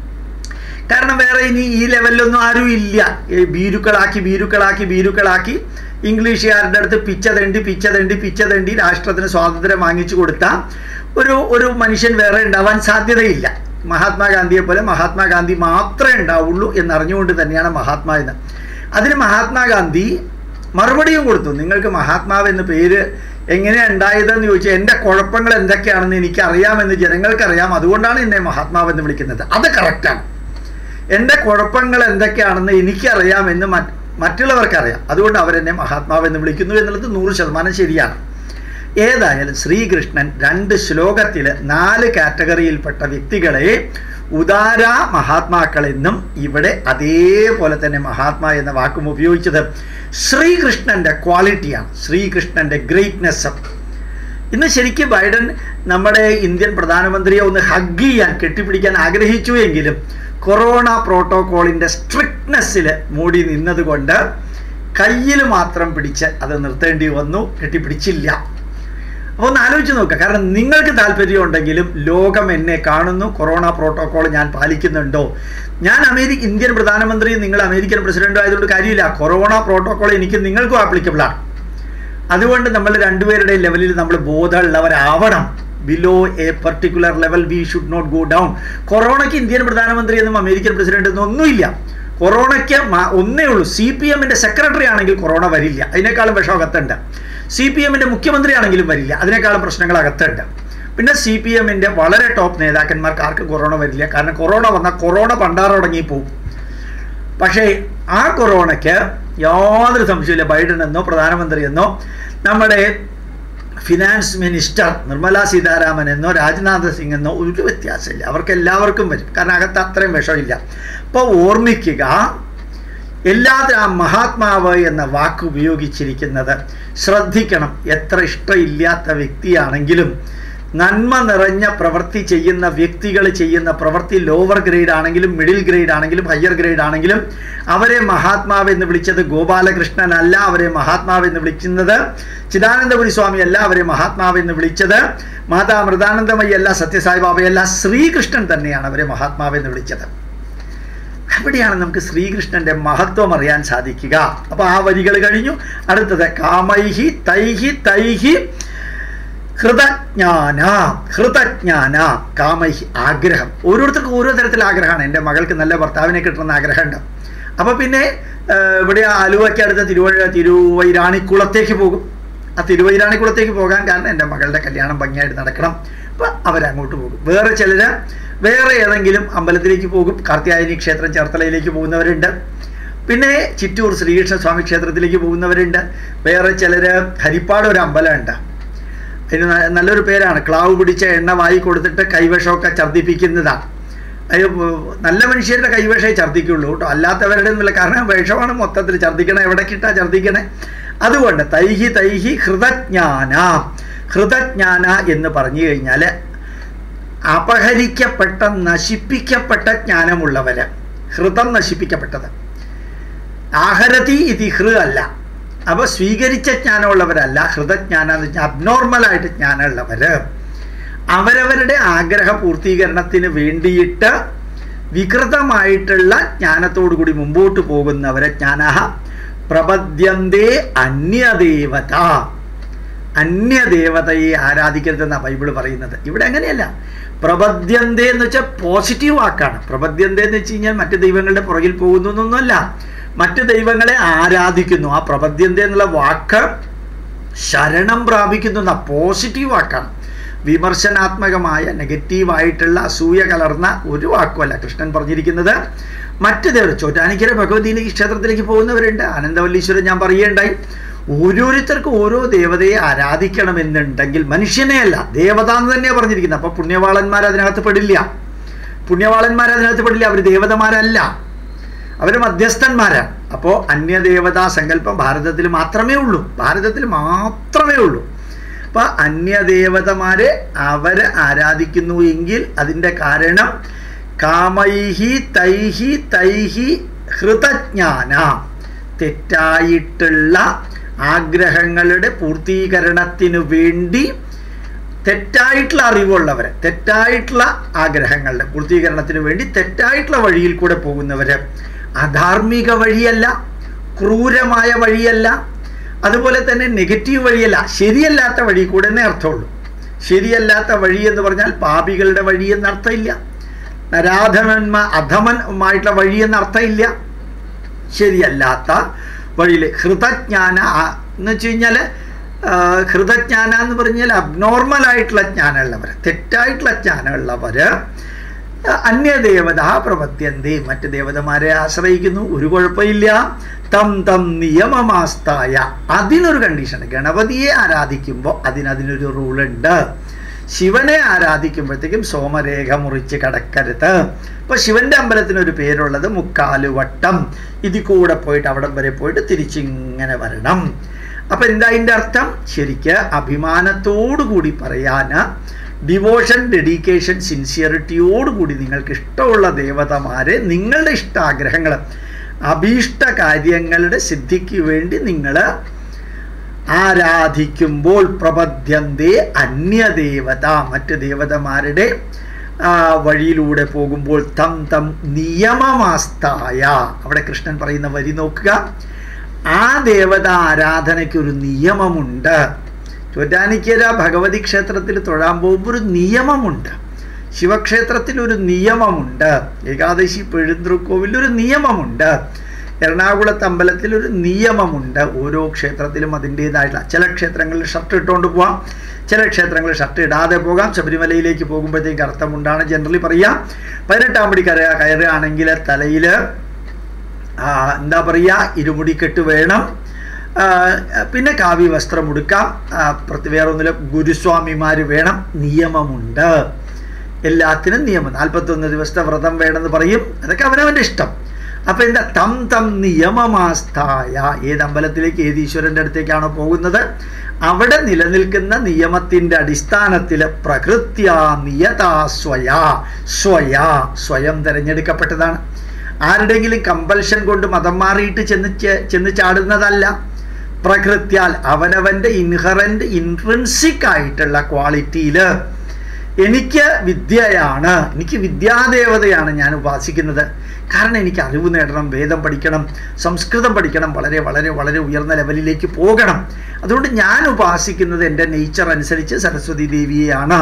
കാരണം വേറെ ഇനി ഈ ലെവലിലൊന്നും ആരും ഇല്ല ഭീരുക്കളാക്കി ഭീരുക്കളാക്കി ഭീരുക്കളാക്കി ഇംഗ്ലീഷുകാരുടെ അടുത്ത് പിച്ച തണ്ടി പിച്ച തണ്ടി പിച്ച തണ്ടി രാഷ്ട്രത്തിന് സ്വാതന്ത്ര്യം വാങ്ങിച്ചു കൊടുത്ത ഒരു ഒരു മനുഷ്യൻ വേറെ ഉണ്ടാവാൻ സാധ്യതയില്ല മഹാത്മാഗാന്ധിയെ പോലെ മഹാത്മാഗാന്ധി മാത്രമേ ഉണ്ടാവുള്ളൂ എന്നറിഞ്ഞുകൊണ്ട് തന്നെയാണ് മഹാത്മാ എന്ന് അതിന് മഹാത്മാഗാന്ധി മറുപടിയും കൊടുത്തു നിങ്ങൾക്ക് മഹാത്മാവ് എന്ന പേര് എങ്ങനെയാണ് ഉണ്ടായതെന്ന് ചോദിച്ചാൽ എൻ്റെ കുഴപ്പങ്ങൾ എന്തൊക്കെയാണെന്ന് എനിക്കറിയാമെന്ന് ജനങ്ങൾക്കറിയാം അതുകൊണ്ടാണ് എന്നെ മഹാത്മാവ് എന്ന് വിളിക്കുന്നത് അത് കറക്റ്റാണ് എൻ്റെ കുഴപ്പങ്ങൾ എന്തൊക്കെയാണെന്ന് എനിക്കറിയാമെന്ന് മറ്റ് മറ്റുള്ളവർക്കറിയാം അതുകൊണ്ട് അവരെന്നെ മഹാത്മാവ് എന്ന് വിളിക്കുന്നു എന്നുള്ളത് നൂറ് ശതമാനം ശരിയാണ് ഏതായാലും ശ്രീകൃഷ്ണൻ രണ്ട് ശ്ലോകത്തിൽ നാല് കാറ്റഗറിയിൽപ്പെട്ട വ്യക്തികളെ ഉദാര മഹാത്മാക്കളെന്നും ഇവിടെ അതേപോലെ തന്നെ മഹാത്മാ എന്ന വാക്കും ഉപയോഗിച്ചത് ശ്രീകൃഷ്ണൻ്റെ ക്വാളിറ്റിയാണ് ശ്രീകൃഷ്ണൻ്റെ ഗ്രേറ്റ്നെസ് ഇന്ന് ശരിക്കും ബൈഡൻ നമ്മുടെ ഇന്ത്യൻ പ്രധാനമന്ത്രിയെ ഒന്ന് ഹഗ് ചെയ്യാൻ കെട്ടിപ്പിടിക്കാൻ ആഗ്രഹിച്ചു എങ്കിലും കൊറോണ പ്രോട്ടോക്കോളിൻ്റെ സ്ട്രിക്ട്നെസ്സിൽ മൂടി നിന്നതുകൊണ്ട് കയ്യിൽ മാത്രം പിടിച്ച് അത് നിർത്തേണ്ടി വന്നു കെട്ടിപ്പിടിച്ചില്ല അപ്പോൾ ഒന്ന് ആലോചിച്ച് നോക്കുക കാരണം നിങ്ങൾക്ക് താല്പര്യമുണ്ടെങ്കിലും ലോകം എന്നെ കാണുന്നു കൊറോണ പ്രോട്ടോക്കോൾ ഞാൻ പാലിക്കുന്നുണ്ടോ ഞാൻ അമേരിക്ക ഇന്ത്യൻ പ്രധാനമന്ത്രിയും നിങ്ങൾ അമേരിക്കൻ പ്രസിഡന്റും ആയതുകൊണ്ട് കാര്യമില്ല കൊറോണ പ്രോട്ടോക്കോൾ എനിക്ക് നിങ്ങൾക്കും ആപ്ലിക്കബിളാണ് അതുകൊണ്ട് നമ്മൾ രണ്ടുപേരുടെ ലെവലിൽ നമ്മൾ ബോധമുള്ളവരാവണം below a particular level we should not go down കൊറോണയ്ക്ക് ഇന്ത്യൻ പ്രധാനമന്ത്രി എന്നും അമേരിക്കൻ പ്രസിഡന്റ് എന്നും ഒന്നുമില്ല കൊറോണയ്ക്ക് മ- ഒന്നേ ഉള്ളൂ സി പി എമ്മിൻ്റെ സെക്രട്ടറി ആണെങ്കിൽ കൊറോണ വരില്ല അതിനേക്കാളും വിഷം അകത്തുണ്ട് സി പി എമ്മിൻ്റെ മുഖ്യമന്ത്രി ആണെങ്കിലും വരില്ല അതിനേക്കാളും പ്രശ്നങ്ങൾ അകത്തുണ്ട് പിന്നെ സി പി എമ്മിൻ്റെ വളരെ ടോപ്പ് നേതാക്കന്മാർക്ക് ആർക്കും കൊറോണ വരില്ല കാരണം കൊറോണ വന്നാൽ കൊറോണ പണ്ടാറടങ്ങി പോകും പക്ഷേ ആ കൊറോണയ്ക്ക് യാതൊരു സംശയമില്ല ബൈഡൻ എന്നോ പ്രധാനമന്ത്രി എന്നോ നമ്മുടെ ഫിനാൻസ് മിനിസ്റ്റർ നിർമ്മല സീതാരാമൻ എന്നോ രാജ്നാഥ് സിംഗ് എന്നോ ഒരു വ്യത്യാസമില്ല അവർക്ക് എല്ലാവർക്കും വരും കാരണം അകത്ത് അത്രയും വിഷമില്ല അപ്പോൾ ഓർമ്മിക്കുക എല്ലാത്തിനും ആ മഹാത്മാവ് എന്ന വാക്ക് ഉപയോഗിച്ചിരിക്കുന്നത് ശ്രദ്ധിക്കണം എത്ര ഇഷ്ടമില്ലാത്ത വ്യക്തിയാണെങ്കിലും നന്മ നിറഞ്ഞ പ്രവൃത്തി ചെയ്യുന്ന വ്യക്തികൾ ചെയ്യുന്ന പ്രവൃത്തി ലോവർ ഗ്രേഡ് ആണെങ്കിലും മിഡിൽ ഗ്രേഡ് ആണെങ്കിലും ഹയർ ഗ്രേഡ് ആണെങ്കിലും അവരെ മഹാത്മാവ് എന്ന് വിളിച്ചത് ഗോപാലകൃഷ്ണൻ അല്ല അവരെ മഹാത്മാവ് എന്ന് വിളിക്കുന്നത് ചിദാനന്ദപുരി സ്വാമി അല്ല അവരെ മഹാത്മാവ് എന്ന് വിളിച്ചത് മാതാ മൃതാനന്ദമയി അല്ല സത്യസായി ബാബയല്ല ശ്രീകൃഷ്ണൻ തന്നെയാണ് അവരെ മഹാത്മാവ് എന്ന് വിളിച്ചത് അവിടെയാണ് നമുക്ക് ശ്രീകൃഷ്ണന്റെ മഹത്വം അറിയാൻ സാധിക്കുക അപ്പൊ ആ വരികൾ കഴിഞ്ഞു അടുത്തത് കാമൈഹി തൈഹി തൈഹി ഹൃതജ്ഞാന ഹൃതജ്ഞാന കാമൈഹി ആഗ്രഹം ഓരോരുത്തർക്കും ഓരോ തരത്തിൽ ആഗ്രഹമാണ് എൻ്റെ മകൾക്ക് നല്ല ഭർത്താവിനെ കിട്ടണമെന്ന് ആഗ്രഹമുണ്ട് അപ്പോൾ പിന്നെ ആ, ഇവിടെ ആലുവയ്ക്ക് അടുത്ത തിരുവഴ തിരുവൈരാണിക്കുളത്തേക്ക് പോകും ആ തിരുവൈരാണിക്കുളത്തേക്ക് പോകാൻ കാരണം എൻ്റെ മകളുടെ കല്യാണം ഭംഗിയായിട്ട് നടക്കണം അപ്പോൾ അവരങ്ങോട്ട് പോകും വേറെ ചിലർ വേറെ ഏതെങ്കിലും അമ്പലത്തിലേക്ക് പോകും കാർത്യായനി ക്ഷേത്രം ചേർത്തലയിലേക്ക് പോകുന്നവരുണ്ട് പിന്നെ ചിറ്റൂർ ശ്രീകൃഷ്ണ സ്വാമി ക്ഷേത്രത്തിലേക്ക് പോകുന്നവരുണ്ട് വേറെ ചിലർ ഹരിപ്പാട് ഒരു അമ്പലമുണ്ട് അതിന് ന- നല്ലൊരു പേരാണ് ക്ലാവ് പിടിച്ച എണ്ണ വായി കൊടുത്തിട്ട് കൈവശമൊക്കെ ഛർദ്ദിപ്പിക്കുന്നതാണ് അത് നല്ല മനുഷ്യരുടെ കൈവശേ ഛർദ്ദിക്കുള്ളൂ കേട്ടോ അല്ലാത്തവരുടെ ഒന്നുമില്ല കാരണം വിഷമാണ് മൊത്തത്തിൽ ഛർദ്ദിക്കണേ എവിടേക്കിട്ടാ ഛർദ്ദിക്കണേ അതുകൊണ്ട് തൈഹി തൈഹി ഹൃതജ്ഞാന ഹൃതജ്ഞാന എന്ന് പറഞ്ഞു കഴിഞ്ഞാൽ അപഹരിക്കപ്പെട്ട നശിപ്പിക്കപ്പെട്ട ജ്ഞാനമുള്ളവര് ഹൃതം നശിപ്പിക്കപ്പെട്ടത് ആഹരതി ഇതി ഹൃ അല്ല അപ്പോൾ സ്വീകരിച്ച ജ്ഞാനമുള്ളവരല്ല ഹൃതജ്ഞാനം എന്ന് വെച്ചാൽ അബ്നോർമലായിട്ട് ജ്ഞാനമുള്ളവര് അവരവരുടെ ആഗ്രഹ പൂർത്തീകരണത്തിന് വേണ്ടിയിട്ട് വികൃതമായിട്ടുള്ള ജ്ഞാനത്തോടു കൂടി മുമ്പോട്ട് പോകുന്നവരെ ജ്ഞാന പ്രപദ്യന്തേ അന്യദേവത അന്യദേവതയെ ആരാധിക്കരുതെന്നാണ് ബൈബിള് പറയുന്നത് ഇവിടെ അങ്ങനെയല്ല പ്രപദ്യന്തേ എന്ന് വെച്ചാൽ പോസിറ്റീവ് വാക്കാണ് പ്രപദ്യന്തേ എന്ന് വെച്ച് കഴിഞ്ഞാൽ മറ്റു ദൈവങ്ങളുടെ പുറകിൽ പോകുന്നു എന്നൊന്നുമല്ല മറ്റു ദൈവങ്ങളെ ആരാധിക്കുന്നു ആ പ്രപദ്യന്തേ എന്നുള്ള വാക്ക് ശരണം പ്രാപിക്കുന്നു എന്ന പോസിറ്റീവ് വാക്കാണ് വിമർശനാത്മകമായ നെഗറ്റീവായിട്ടുള്ള അസൂയ കലർന്ന ഒരു വാക്കുമല്ല കൃഷ്ണൻ പറഞ്ഞിരിക്കുന്നത് മറ്റു ദേവർ ചോറ്റാനിക്കര ഭഗവതിയിലെ ഈ ക്ഷേത്രത്തിലേക്ക് പോകുന്നവരുണ്ട് ആനന്ദവല്ലീശ്വരൻ ഞാൻ പറയുകയുണ്ടായി ഓരോരുത്തർക്കും ഓരോ ദേവതയെ ആരാധിക്കണമെന്നുണ്ടെങ്കിൽ മനുഷ്യനെ അല്ല ദേവത എന്ന് തന്നെയാണ് പറഞ്ഞിരിക്കുന്നത് അപ്പോൾ പുണ്യവാളന്മാർ അതിനകത്ത് പെടില്ല പുണ്യവാളന്മാർ അതിനകത്ത് പെടില്ല അവർ ദേവതമാരല്ല അവർ മധ്യസ്ഥന്മാരാണ് അപ്പോൾ അന്യദേവതാ സങ്കല്പം ഭാരതത്തിൽ മാത്രമേ ഉള്ളൂ ഭാരതത്തിൽ മാത്രമേ ഉള്ളൂ അപ്പോൾ അന്യദേവതമാരെ അവർ ആരാധിക്കുന്നു എങ്കിൽ അതിൻ്റെ കാരണം കാമൈഹി തൈഹി തൈഹി ഹൃതജ്ഞാന തെറ്റായിട്ടുള്ള ആഗ്രഹങ്ങളുടെ പൂർത്തീകരണത്തിനു വേണ്ടി തെറ്റായിട്ടുള്ള അറിവുള്ളവർ തെറ്റായിട്ടുള്ള ആഗ്രഹങ്ങളുടെ പൂർത്തീകരണത്തിന് വേണ്ടി തെറ്റായിട്ടുള്ള വഴിയിൽ കൂടെ പോകുന്നവർ അധാർമിക വഴിയല്ല ക്രൂരമായ വഴിയല്ല അതുപോലെ തന്നെ നെഗറ്റീവ് വഴിയല്ല ശരിയല്ലാത്ത വഴി കൂടെ എന്നേ അർത്ഥമുള്ളൂ ശരിയല്ലാത്ത വഴി എന്ന് പറഞ്ഞാൽ പാപികളുടെ വഴി എന്ന അർത്ഥമില്ല നരാധമന്മാ അധമനുമായിട്ടുള്ള വഴി എന്ന അർത്ഥമില്ല ശരിയല്ലാത്ത വഴിയിൽ ഹൃതജ്ഞാന ആ, എന്ന് വെച്ച് കഴിഞ്ഞാൽ ഹൃതജ്ഞാന എന്ന് പറഞ്ഞാൽ അബ്നോർമൽ ആയിട്ടുള്ള ജ്ഞാനമുള്ളവർ തെറ്റായിട്ടുള്ള ജ്ഞാനമുള്ളവർ അന്യദേവത പ്രപത്യന്തി മറ്റ് ദേവതമാരെ ആശ്രയിക്കുന്നു ഒരു കുഴപ്പമില്ല തം തം നിയമമാസ്തായ അതിനൊരു കണ്ടീഷൻ ഗണപതിയെ ആരാധിക്കുമ്പോൾ അതിന് അതിനൊരു റൂളുണ്ട് ശിവനെ ആരാധിക്കുമ്പോഴത്തേക്കും സോമരേഖ മുറിച്ച് കടക്കരുത് ഇപ്പൊ ശിവന്റെ അമ്പലത്തിന് ഒരു പേരുള്ളത് മുക്കാലുവട്ടം ഇതിൽ കൂടെ പോയിട്ട് അവിടം വരെ പോയിട്ട് തിരിച്ചിങ്ങനെ വരണം അപ്പൊ എന്താ അതിൻ്റെ അർത്ഥം ശരിക്ക് അഭിമാനത്തോടു കൂടി പറയാന് ഡിവോഷൻ ഡെഡിക്കേഷൻ സിൻസിയറിറ്റിയോടുകൂടി നിങ്ങൾക്ക് ഇഷ്ടമുള്ള ദേവതമാരെ നിങ്ങളുടെ ഇഷ്ടാഗ്രഹങ്ങൾ അഭീഷ്ട കാര്യങ്ങളുടെ സിദ്ധിക്ക് വേണ്ടി നിങ്ങൾ ആരാധിക്കുമ്പോൾ പ്രപദ്യന്തേ അന്യദേവത മറ്റ് ദേവതമാരുടെ ആ, വഴിയിലൂടെ പോകുമ്പോൾ തം തം നിയമമാസ്തായ അവിടെ കൃഷ്ണൻ പറയുന്ന വരി നോക്കുക ആ ദേവത ആരാധനയ്ക്ക് ഒരു നിയമമുണ്ട് ചോറ്റാനിക്കര ഭഗവതി ക്ഷേത്രത്തിൽ തൊഴാൻ പോകുമ്പോൾ ഒരു നിയമമുണ്ട് ശിവക്ഷേത്രത്തിൽ ഒരു നിയമമുണ്ട് ഏകാദശി പെഴുന്തൃക്കോവിൽ ഒരു നിയമമുണ്ട് എറണാകുളത്ത് അമ്പലത്തിൽ ഒരു നിയമമുണ്ട് ഓരോ ക്ഷേത്രത്തിലും അതിൻ്റേതായിട്ടുള്ള ചില ക്ഷേത്രങ്ങളിൽ ഷർട്ട് ഇട്ടുകൊണ്ട് പോവാം ചില ക്ഷേത്രങ്ങളിൽ ഷർട്ട് ഇടാതെ പോകാം ശബരിമലയിലേക്ക് പോകുമ്പോഴത്തേക്ക് അർത്ഥമുണ്ടാണ് ജനറലി പറയാം പതിനെട്ടാം പടി കര കയറുകയാണെങ്കിൽ തലയിൽ എന്താ പറയുക ഇരുമുടിക്കെട്ട് വേണം ആ, പിന്നെ കാവ്യ വസ്ത്രം ഉടുക്കാം ആ, പ്രതി വേറൊന്നില്ല ഗുരുസ്വാമിമാർ വേണം നിയമമുണ്ട് എല്ലാത്തിനും നിയമം നാൽപ്പത്തൊന്ന് ദിവസത്തെ വ്രതം വേണമെന്ന് പറയും അതൊക്കെ അവനവൻ്റെ ഇഷ്ടം അപ്പം എന്താ തം തം നിയമമാസ്ഥായ ഏത് അമ്പലത്തിലേക്ക് ഏത് ഈശ്വരൻ്റെ അടുത്തേക്കാണോ പോകുന്നത് അവിടെ നിലനിൽക്കുന്ന നിയമത്തിൻ്റെ അടിസ്ഥാനത്തിൽ പ്രകൃത്യ നിയതാ സ്വയാ സ്വയാ സ്വയം തിരഞ്ഞെടുക്കപ്പെട്ടതാണ് ആരുടെങ്കിലും കമ്പൽഷൻ കൊണ്ട് മതം മാറിയിട്ട് ചെന്ന് ചെ- ചെന്ന് ചാടുന്നതല്ല പ്രകൃത്യാൽ അവനവൻ്റെ ഇൻഹറൻറ്റ് ഇൻട്രൻസിക് ആയിട്ടുള്ള ക്വാളിറ്റിയിൽ എനിക്ക് വിദ്യയാണ് എനിക്ക് വിദ്യാദേവതയാണ് ഞാൻ ഉപാസിക്കുന്നത് കാരണം എനിക്ക് അറിവ് നേടണം വേദം പഠിക്കണം സംസ്കൃതം പഠിക്കണം വളരെ വളരെ വളരെ ഉയർന്ന ലെവലിലേക്ക് പോകണം അതുകൊണ്ട് ഞാൻ ഉപാസിക്കുന്നത് എൻ്റെ നേച്ചർ അനുസരിച്ച് സരസ്വതി ദേവിയെയാണ്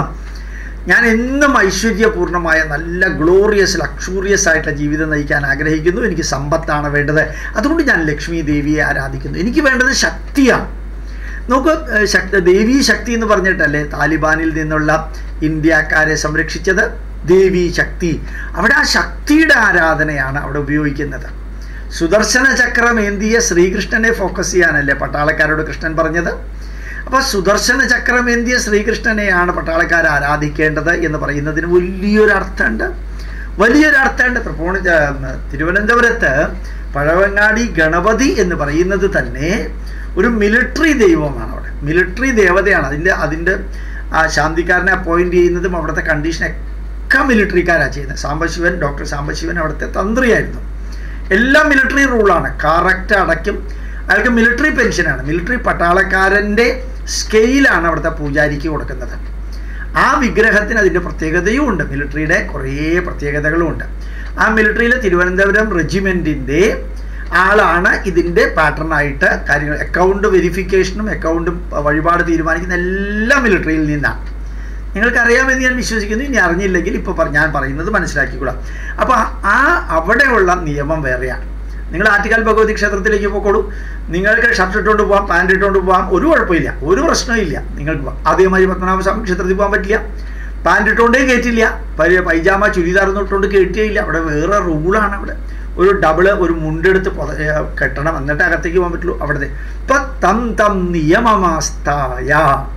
ഞാൻ എന്നും ഐശ്വര്യപൂർണ്ണമായ നല്ല ഗ്ലോറിയസ് ലക്ഷൂറിയസ് ആയിട്ടുള്ള ജീവിതം നയിക്കാൻ ആഗ്രഹിക്കുന്നു എനിക്ക് സമ്പത്താണ് വേണ്ടത് അതുകൊണ്ട് ഞാൻ ലക്ഷ്മി ദേവിയെ ആരാധിക്കുന്നു എനിക്ക് വേണ്ടത് ശക്തിയാണ് നോക്ക് ഏഹ് ശക്തി ദേവീ ശക്തി എന്ന് പറഞ്ഞിട്ടല്ലേ താലിബാനിൽ നിന്നുള്ള ഇന്ത്യക്കാരെ സംരക്ഷിച്ചത് ദേവീ ശക്തി അവിടെ ആ ശക്തിയുടെ ആരാധനയാണ് അവിടെ ഉപയോഗിക്കുന്നത് സുദർശന ചക്രം ഏന്തിയ ശ്രീകൃഷ്ണനെ ഫോക്കസ് ചെയ്യാനല്ലേ പട്ടാളക്കാരോട് കൃഷ്ണൻ പറഞ്ഞത് അപ്പോൾ സുദർശന ചക്രം ഏന്തിയ ശ്രീകൃഷ്ണനെയാണ് പട്ടാളക്കാർ ആരാധിക്കേണ്ടത് എന്ന് പറയുന്നതിന് വലിയൊരു അർത്ഥമുണ്ട് വലിയൊരു അർത്ഥമുണ്ട് തൃപ്പൂണി ഏഹ് തിരുവനന്തപുരത്ത് പഴവങ്ങാടി ഗണപതി എന്ന് പറയുന്നത് തന്നെ ഒരു മിലിറ്ററി ദൈവമാണ് അവിടെ മിലിറ്ററി ദേവതയാണ് അതിൻ്റെ അതിൻ്റെ ആ ശാന്തിക്കാരനെ അപ്പോയിന്റ് ചെയ്യുന്നതും അവിടുത്തെ കണ്ടീഷനൊക്കെ മിലിറ്ററിക്കാരാണ് ചെയ്യുന്നത് സാംബശിവൻ ഡോക്ടർ സാംബശിവൻ അവിടുത്തെ തന്ത്രിയായിരുന്നു എല്ലാം മിലിറ്ററി റൂളാണ് കറക്റ്റ് അടയ്ക്കും അയാൾക്ക് മിലിറ്ററി പെൻഷനാണ് മിലിറ്ററി പട്ടാളക്കാരൻ്റെ സ്കെയിലാണ് അവിടുത്തെ പൂജാരിക്ക് കൊടുക്കുന്നത് ആ വിഗ്രഹത്തിന് അതിൻ്റെ പ്രത്യേകതയും ഉണ്ട് മിലിറ്ററിയുടെ കുറേ പ്രത്യേകതകളും ഉണ്ട് ആ മിലിറ്ററിയിലെ തിരുവനന്തപുരം റെജിമെൻറ്റിൻ്റെ ആളാണ് ഇതിൻ്റെ പാറ്റേണായിട്ട് കാര്യങ്ങൾ അക്കൗണ്ട് വെരിഫിക്കേഷനും അക്കൗണ്ടും വഴിപാട് തീരുമാനിക്കുന്ന എല്ലാം മിലിറ്ററിയിൽ നിന്നാണ് നിങ്ങൾക്കറിയാമെന്ന് ഞാൻ വിശ്വസിക്കുന്നു ഇനി അറിഞ്ഞില്ലെങ്കിൽ ഇപ്പോൾ ഞാൻ പറയുന്നത് മനസ്സിലാക്കിക്കൊള്ളാം അപ്പോൾ ആ അവിടെയുള്ള നിയമം വേറെയാണ് നിങ്ങൾ ആറ്റുകാൽ ഭഗവതി ക്ഷേത്രത്തിലേക്ക് പോയിക്കോളൂ നിങ്ങൾക്ക് ഷർട്ട് ഇട്ടുകൊണ്ട് പോകാം പാൻറ് ഇട്ടുകൊണ്ട് പോകാം ഒരു കുഴപ്പമില്ല ഒരു പ്രശ്നമില്ല നിങ്ങൾക്ക് പോകാം അതേമാതിരി പത്മനാഭസ്വാമി ക്ഷേത്രത്തിൽ പോകാൻ പറ്റില്ല പാൻറ് ഇട്ടുകൊണ്ടേ കയറ്റില്ല പഴയ പൈജാമ ചുരിദാറൊന്നും ഇട്ടുകൊണ്ട് കയറ്റിയില്ല അവിടെ വേറെ റൂളാണ് അവിടെ ഒരു ഡബിള് ഒരു മുണ്ടെടുത്ത് പൊത- ഏ, കെട്ടണം എന്നിട്ട് അകത്തേക്ക് പോകാൻ പറ്റുള്ളൂ അവിടുത്തെ ഇപ്പൊ തം തം നിയമമാസ്തായ